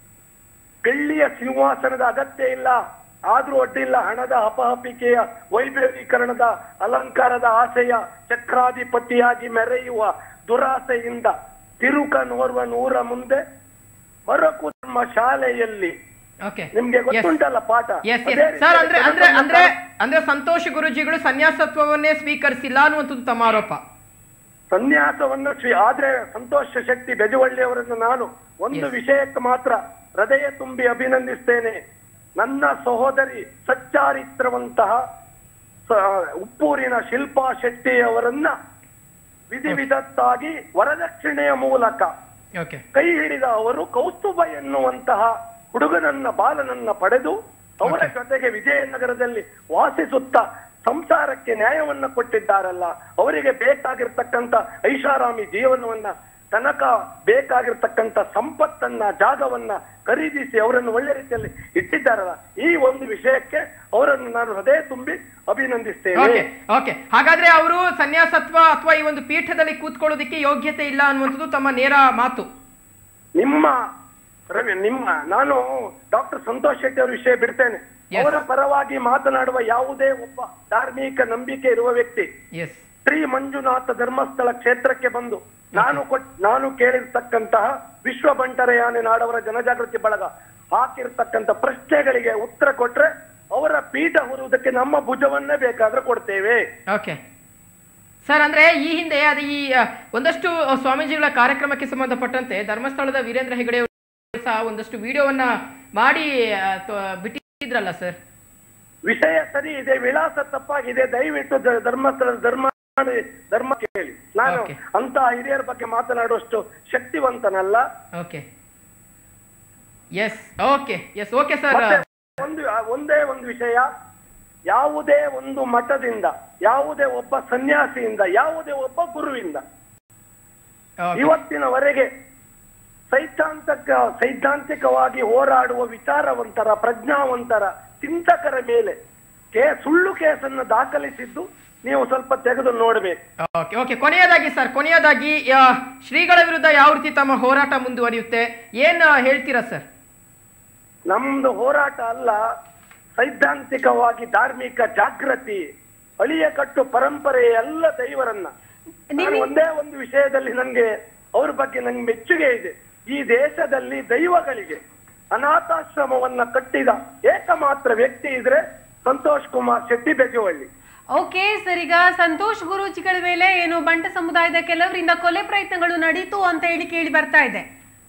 ಬೆಳ್ಳಿಯ ಸಿಂಹಾಸನದ ಅಗತ್ಯ ಇಲ್ಲ ಆದ್ರೂ ಅಡ್ಡಿಲ್ಲ ಹಣದ ಅಪಹಪಿಕೆಯ ವೈಭವೀಕರಣದ ಅಲಂಕಾರದ ಆಸೆಯ ಚಕ್ರಾಧಿಪತಿಯಾಗಿ ಮೆರೆಯುವ ದುರಾಸೆಯಿಂದ ತಿರುಕ ನೋರ್ವ ನೂರ ಮುಂದೆ ಹೊರಕು ನಮ್ಮ ಶಾಲೆಯಲ್ಲಿ ಓಕೆ ನಿಮ್ಗೆ ಗೊತ್ತುಂಟಲ್ಲ ಪಾಠ ಎಸ್ ಅದೇ ಎಸ್ ಸರ್ ಅಂದ್ರೆ ಅಂದ್ರೆ ರೀತಿಯಲ್ಲಿ ಅಂದ್ರೆ ಅಂದ್ರೆ ಸಂತೋಷ್ ಗುರುಜಿಗಳು ಸನ್ಯಾಸತ್ವವನ್ನೇ ಸ್ವೀಕರಿಸಿಲ್ಲ ಅನ್ನುವಂಥದ್ದು ತಮ್ಮ ಆರೋಪ ಸನ್ಯಾಸವನ್ನು ಸ್ವೀ ಆದ್ರೆ ಸಂತೋಷ ಶಕ್ತಿ ಬೆಜವಳ್ಳಿಯವರನ್ನು ನಾನು ಒಂದು Yes. ವಿಷಯಕ್ಕೆ ಮಾತ್ರ ಹೃದಯ ತುಂಬಿ ಅಭಿನಂದಿಸ್ತೇನೆ ನನ್ನ ಸಹೋದರಿ ಸಚ್ಚಾರಿತ್ರವಂತಹ ಸ- ಉಪ್ಪೂರಿನ ಶಿಲ್ಪಾ ಶೆಟ್ಟಿಯವರನ್ನ ವಿಧಿವಿಧತ್ತಾಗಿ ವರದಕ್ಷಿಣೆಯ ಮೂಲಕ ಓಕೆ ಕೈ ಹಿಡಿದ ಅವರು ಕೌಸ್ತುಭ ಎನ್ನುವಂತಹ ಹುಡುಗನನ್ನ ಬಾಲನನ್ನ ಪಡೆದು ಅವರ ಜೊತೆಗೆ ವಿಜಯನಗರದಲ್ಲಿ ವಾಸಿಸುತ್ತಾ ಸಂಸಾರಕ್ಕೆ ನ್ಯಾಯವನ್ನ ಕೊಟ್ಟಿದ್ದಾರಲ್ಲ ಅವರಿಗೆ ಬೇಕಾಗಿರ್ತಕ್ಕಂಥ ಐಷಾರಾಮಿ ಜೀವನವನ್ನ ತನಕ ಬೇಕಾಗಿರ್ತಕ್ಕಂಥ ಸಂಪತ್ತನ್ನ ಜಾಗವನ್ನ ಖರೀದಿಸಿ ಅವರನ್ನು ಒಳ್ಳೆ ರೀತಿಯಲ್ಲಿ ಇಟ್ಟಿದ್ದಾರಲ್ಲ ಈ ಒಂದು ವಿಷಯಕ್ಕೆ ಅವರನ್ನು ನಾನು ಹೃದಯ ತುಂಬಿ ಅಭಿನಂದಿಸ್ತೇನೆ ಓಕೆ ಓಕೆ ಹಾಗಾದ್ರೆ ಅವರು ಸನ್ಯಾಸತ್ವ ಅಥವಾ ಈ ಒಂದು ಪೀಠದಲ್ಲಿ ಕೂತ್ಕೊಳ್ಳೋದಕ್ಕೆ ಯೋಗ್ಯತೆ ಇಲ್ಲ ಅನ್ನುವಂಥದ್ದು ತಮ್ಮ ನೇರ ಮಾತು ನಿಮ್ಮ ರವಿ ನಿಮ್ಮ ನಾನು ಡಾಕ್ಟರ್ ಸಂತೋಷ್ ಶೆಟ್ಟಿ ಅವರ ವಿಷಯ ಬಿಡ್ತೇನೆ Yes. ಅವರ ಪರವಾಗಿ ಮಾತನಾಡುವ ಯಾವುದೇ ಒಬ್ಬ ಧಾರ್ಮಿಕ ನಂಬಿಕೆ ಇರುವ ವ್ಯಕ್ತಿ ಎಸ್ ಶ್ರೀ ಮಂಜುನಾಥ ಧರ್ಮಸ್ಥಳ ಕ್ಷೇತ್ರಕ್ಕೆ ಬಂದು ನಾನು ಕೊಟ್ ನಾನು ಕೇಳಿರ್ತಕ್ಕಂತಹ ವಿಶ್ವ ಬಂಟರಯಾನೆ ನಾಡವರ ಜನಜಾಗೃತಿ ಬಳಗ ಹಾಕಿರ್ತಕ್ಕಂಥ ಪ್ರಶ್ನೆಗಳಿಗೆ ಉತ್ತರ ಕೊಟ್ರೆ ಅವರ ಪೀಠ ಹೊರುವುದಕ್ಕೆ ನಮ್ಮ ಭುಜವನ್ನೇ ಬೇಕಾದ್ರೆ ಕೊಡ್ತೇವೆ ಓಕೆ ಸರ್ ಅಂದ್ರೆ ಈ ಹಿಂದೆ ಅದು ಈ ಆ, ಒಂದಷ್ಟು ಸ್ವಾಮೀಜಿಗಳ ಕಾರ್ಯಕ್ರಮಕ್ಕೆ ಸಂಬಂಧಪಟ್ಟಂತೆ ಧರ್ಮಸ್ಥಳದ ವೀರೇಂದ್ರ ಹೆಗಡೆ ಅವರು ಸಹ ಒಂದಷ್ಟು ವಿಡಿಯೋವನ್ನ ಮಾಡಿ ಆ, ತ- ಬಿಟ್ಟಿದ್ರಲ್ಲ ಸರ್ ವಿಷಯ ಸರಿ ಇದೆ ವಿಳಾಸ ತಪ್ಪಾಗಿದೆ ದಯವಿಟ್ಟು ದ- ಧರ್ಮಸ್ಥಳದ ಧರ್ಮ ಧರ್ಮ ಕೇಳಿ ನಾನು Okay. ಅಂತ ಹಿರಿಯರ ಬಗ್ಗೆ ಮಾತನಾಡುವಷ್ಟು ಶಕ್ತಿವಂತನಲ್ಲ okay yes okay yes okay sir ಮತ್ತೆ ಒಂದು ಒಂದೇ ಒಂದು ವಿಷಯ ಯಾವುದೇ ಒಂದು ಮಠದಿಂದ ಯಾವುದೇ ಒಬ್ಬ ಸನ್ಯಾಸಿಯಿಂದ ಯಾವುದೇ ಒಬ್ಬ ಗುರುವಿಂದ ಇವತ್ತಿನವರೆಗೆ ಸೈದ್ಧಾಂತಕ ಸೈದ್ಧಾಂತಿಕವಾಗಿ ಹೋರಾಡುವ ವಿಚಾರವಂತರ ಪ್ರಜ್ಞಾವಂತರ ಚಿಂತಕರ ಮೇಲೆ ಕೇ ಸುಳ್ಳು ಕೇಸನ್ನು ದಾಖಲಿಸಿದ್ದು ನೀವು ಸ್ವಲ್ಪ ತೆಗೆದು ನೋಡ್ಬೇಕು ಓಕೆ ಓಕೆ ಕೊನೆಯದಾಗಿ ಸರ್ ಕೊನೆಯದಾಗಿ ಆ, ಶ್ರೀಗಳ ವಿರುದ್ಧ ಯಾವ ರೀತಿ ತಮ್ಮ ಹೋರಾಟ ಮುಂದುವರಿಯುತ್ತೆ ಏನ್ ಆ, ಹೇಳ್ತೀರಾ ಸರ್ ನಮ್ದು ಹೋರಾಟ ಅಲ್ಲ ಸೈದ್ಧಾಂತಿಕವಾಗಿ ಧಾರ್ಮಿಕ ಜಾಗೃತಿ ಅಳಿಯ ಕಟ್ಟು ಪರಂಪರೆ ಎಲ್ಲ ದೈವರನ್ನ ನಾನು ಒಂದೇ ಒಂದು ವಿಷಯದಲ್ಲಿ ನನಗೆ ಅವ್ರ ಬಗ್ಗೆ ನಂಗೆ ಮೆಚ್ಚುಗೆ ಇದೆ ಈ ದೇಶದಲ್ಲಿ ದೈವಗಳಿಗೆ ಅನಾಥಾಶ್ರಮವನ್ನ ಕಟ್ಟಿದ ಏಕಮಾತ್ರ ವ್ಯಕ್ತಿ ಇದ್ರೆ ಸಂತೋಷ್ ಕುಮಾರ್ ಶೆಟ್ಟಿ ಬೆಜವಳ್ಳಿ ಓಕೆ ಸರ್ ಈಗ ಸಂತೋಷ್ ಗುರೂಜಿಗಳ ಮೇಲೆ ಏನು ಬಂಟ ಸಮುದಾಯದ ಕೆಲವರಿಂದ ಕೊಲೆ ಪ್ರಯತ್ನಗಳು ನಡೀತು ಅಂತ ಹೇಳಿ ಕೇಳಿ ಬರ್ತಾ ಇದೆ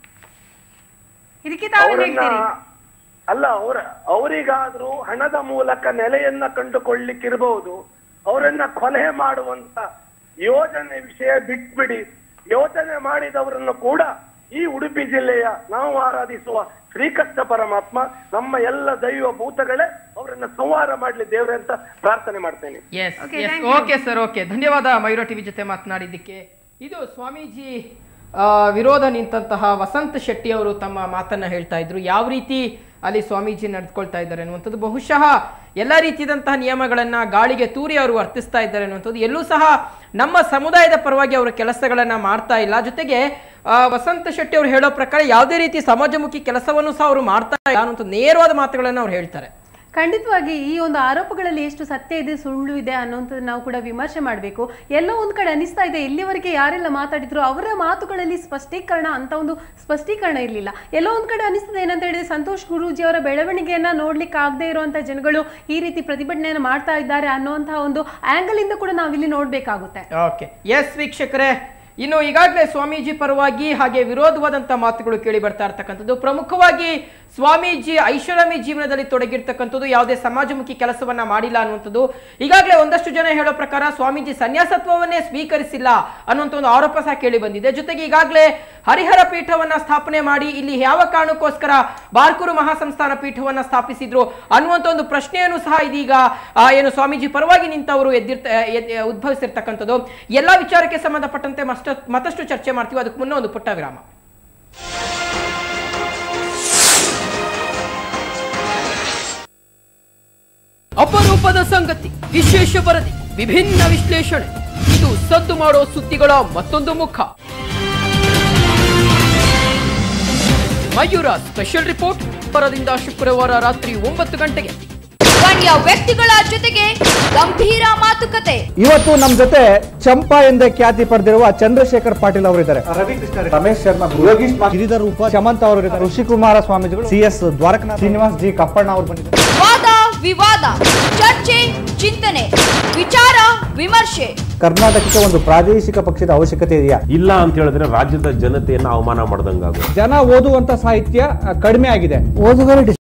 ಇದಕ್ಕೆ ತಾವೇನ್ ಅವರನ್ನ ಹೇಳ್ತೀರಿ ಅಲ್ಲ ಅವರ ಅವರಿಗಾದ್ರೂ ಹಣದ ಮೂಲಕ ನೆಲೆಯನ್ನ ಕಂಡುಕೊಳ್ಳಿಕ್ಕಿರಬಹುದು ಅವರನ್ನ ಕೊಲೆ ಮಾಡುವಂತ ಯೋಜನೆ ವಿಷಯ ಬಿಟ್ಬಿಡಿ ಯೋಚನೆ ಮಾಡಿದವರನ್ನು ಕೂಡ ಈ ಉಡುಪಿ ಜಿಲ್ಲೆಯ ನಾವು ಆರಾಧಿಸುವ ಶ್ರೀಕೃಷ್ಣ ಪರಮಾತ್ಮ ನಮ್ಮ ಎಲ್ಲ ದೈವ ಭೂತಗಳೇ ಅವರನ್ನ ಸಂಹಾರ ಮಾಡ್ಲಿ ದೇವ್ರೆ ಅಂತ ಪ್ರಾರ್ಥನೆ ಮಾಡ್ತೇನೆ yes Okay, yes thank you. Okay sir okay ಧನ್ಯವಾದ ಮಯೂರ ಟಿವಿ ಜೊತೆ ಮಾತನಾಡಿದ್ದಕ್ಕೆ ಇದು ಸ್ವಾಮೀಜಿ ಆ, ವಿರೋಧ ನಿಂತಹ ವಸಂತ್ ಶೆಟ್ಟಿ ಅವರು ತಮ್ಮ ಮಾತನ್ನ ಹೇಳ್ತಾ ಇದ್ರು ಯಾವ ರೀತಿ ಅಲ್ಲಿ ಸ್ವಾಮೀಜಿ ನಡೆದುಕೊಳ್ತಾ ಇದ್ದಾರೆ ಅನ್ನುವಂಥದ್ದು ಬಹುಶಃ ಎಲ್ಲ ರೀತಿಯಾದಂತಹ ನಿಯಮಗಳನ್ನ ಗಾಳಿಗೆ ತೂರಿ ಅವರು ವರ್ತಿಸ್ತಾ ಇದ್ದಾರೆ ಅನ್ನುವಂಥದ್ದು ಎಲ್ಲೂ ಸಹ ನಮ್ಮ ಸಮುದಾಯದ ಪರವಾಗಿ ಅವರ ಕೆಲಸಗಳನ್ನ ಮಾಡ್ತಾ ಇಲ್ಲ ಜೊತೆಗೆ ಆ, ವಸಂತ ಶೆಟ್ಟಿ ಅವರು ಹೇಳೋ ಪ್ರಕಾರ ಯಾವುದೇ ರೀತಿ ಸಮಾಜಮುಖಿ ಕೆಲಸವನ್ನು ಸಹ ಅವರು ಮಾಡ್ತಾ ಇಲ್ಲ ಅನ್ನುವಂಥ ನೇರವಾದ ಮಾತುಗಳನ್ನು ಅವ್ರು ಹೇಳ್ತಾರೆ ಖಂಡಿತವಾಗಿ ಈ ಒಂದು ಆರೋಪಗಳಲ್ಲಿ ಎಷ್ಟು ಸತ್ಯ ಇದೆ ಸುಳ್ಳು ಇದೆ ಅನ್ನೋಂಥದ್ದು ನಾವು ಕೂಡ ವಿಮರ್ಶೆ ಮಾಡಬೇಕು ಎಲ್ಲೋ ಒಂದು ಕಡೆ ಅನಿಸ್ತಾ ಇದೆ ಇಲ್ಲಿವರೆಗೆ ಯಾರೆಲ್ಲ ಮಾತಾಡಿದ್ರು ಅವರ ಮಾತುಗಳಲ್ಲಿ ಸ್ಪಷ್ಟೀಕರಣ ಅಂತ ಒಂದು ಸ್ಪಷ್ಟೀಕರಣ ಇರಲಿಲ್ಲ ಎಲ್ಲೋ ಒಂದು ಕಡೆ ಅನಿಸ್ತದೆ ಏನಂತ ಹೇಳಿದ್ರೆ ಸಂತೋಷ್ ಗುರೂಜಿ ಅವರ ಬೆಳವಣಿಗೆಯನ್ನ ನೋಡ್ಲಿಕ್ಕೆ ಆಗದೆ ಇರುವಂತ ಜನಗಳು ಈ ರೀತಿ ಪ್ರತಿಭಟನೆಯನ್ನು ಮಾಡ್ತಾ ಇದ್ದಾರೆ ಅನ್ನುವಂತಹ ಒಂದು ಆಂಗಲ್ ಇಂದ ಕೂಡ ನಾವಿಲ್ಲಿ ನೋಡ್ಬೇಕಾಗುತ್ತೆ ಓಕೆ ಎಸ್ ವೀಕ್ಷಕರೇ ಇನ್ನು ಈಗಾಗಲೇ ಸ್ವಾಮೀಜಿ ಪರವಾಗಿ ಹಾಗೆ ವಿರೋಧವಾದಂಥ ಮಾತುಗಳು ಕೇಳಿ ಬರ್ತಾ ಇರ್ತಕ್ಕಂಥದ್ದು ಪ್ರಮುಖವಾಗಿ ಸ್ವಾಮೀಜಿ ಐಷಾರಾಮಿ ಜೀವನದಲ್ಲಿ ತೊಡಗಿರ್ತಕ್ಕಂಥದ್ದು ಯಾವುದೇ ಸಮಾಜಮುಖಿ ಕೆಲಸವನ್ನ ಮಾಡಿಲ್ಲ ಅನ್ನುವಂಥದ್ದು ಈಗಾಗಲೇ ಒಂದಷ್ಟು ಜನ ಹೇಳೋ ಪ್ರಕಾರ ಸ್ವಾಮೀಜಿ ಸನ್ಯಾಸತ್ವವನ್ನೇ ಸ್ವೀಕರಿಸಿಲ್ಲ ಅನ್ನುವಂಥ ಒಂದು ಆರೋಪ ಸಹ ಕೇಳಿ ಬಂದಿದೆ ಜೊತೆಗೆ ಈಗಾಗಲೇ ಹರಿಹರ ಪೀಠವನ್ನ ಸ್ಥಾಪನೆ ಮಾಡಿ ಇಲ್ಲಿ ಯಾವ ಕಾರಣಕ್ಕೋಸ್ಕರ ಬಾರ್ಕೂರು ಮಹಾಸಂಸ್ಥಾನ ಪೀಠವನ್ನ ಸ್ಥಾಪಿಸಿದ್ರು ಅನ್ನುವಂಥ ಒಂದು ಪ್ರಶ್ನೆಯನ್ನು ಸಹ ಇದೀಗ ಆ, ಏನು ಸ್ವಾಮೀಜಿ ಪರವಾಗಿ ನಿಂತವರು ಎದ್ದಿರ್ತ ಎದ್- ಉದ್ಭವಿಸಿರ್ತಕ್ಕಂಥದ್ದು ಎಲ್ಲ ವಿಚಾರಕ್ಕೆ ಸಂಬಂಧಪಟ್ಟಂತೆ ಮಸ್ತ ಮತ್ತಷ್ಟು ಚರ್ಚೆ ಮಾಡ್ತೀವಿ ಅದಕ್ಕೆ ಮುನ್ನ ಒಂದು ಪುಟ್ಟ ವಿರಾಮ ಅಪರೂಪದ ಸಂಗತಿ ವಿಶೇಷ ವರದಿ ವಿಭಿನ್ನ ವಿಶ್ಲೇಷಣೆ ಇದು ಸದ್ದು ಮಾಡೋ ಸುದ್ದಿಗಳ ಮತ್ತೊಂದು ಮುಖ ಮಯೂರ ಸ್ಪೆಷಲ್ ರಿಪೋರ್ಟ್ ಪರದಿಂದ ಶುಕ್ರವಾರ ರಾತ್ರಿ ಒಂಬತ್ತು ಗಂಟೆಗೆ ಗಣ್ಯ ವ್ಯಕ್ತಿಗಳ ಜೊತೆಗೆ ಗಂಭೀರ ಮಾತುಕತೆ ಇವತ್ತು ನಮ್ ಜೊತೆ ಚಂಪಾ ಎಂದೇ ಖ್ಯಾತಿ ಪಡೆದಿರುವ ಚಂದ್ರಶೇಖರ್ ಪಾಟೀಲ್ ಅವರಿದ್ದಾರೆ ರವಿ ಕೃಷ್ಣ ರಮೇಶ್ ಶರ್ಮಾ ಯೋಗೀಶ್ ಗಿರಿಧರ್ ರೂಪ ಶಮಂತ್ ಅವರು ಇದ್ದಾರೆ ಋಷಿಕುಮಾರ ಸ್ವಾಮೀಜಿಗಳು C S Dwarakanath Srinivas G Kappanna ಅವರು ಬಂದಿದ್ದಾರೆ ವಾದ ವಿವಾದ ಚರ್ಚೆ ಚಿಂತನೆ ವಿಚಾರ ವಿಮರ್ಶೆ ಕರ್ನಾಟಕಕ್ಕೆ ಒಂದು ಪ್ರಾದೇಶಿಕ ಪಕ್ಷದ ಅವಶ್ಯಕತೆ ಇದೆಯಾ ಇಲ್ಲ ಅಂತ ಹೇಳಿದ್ರೆ ರಾಜ್ಯದ ಜನತೆಯನ್ನ ಅವಮಾನ ಮಾಡ್ದಂಗಾಗುತ್ತೆ ಜನ ಓದುವಂತ ಸಾಹಿತ್ಯ ಆ, ಕಡಿಮೆ ಆಗಿದೆ ಓದುಗರು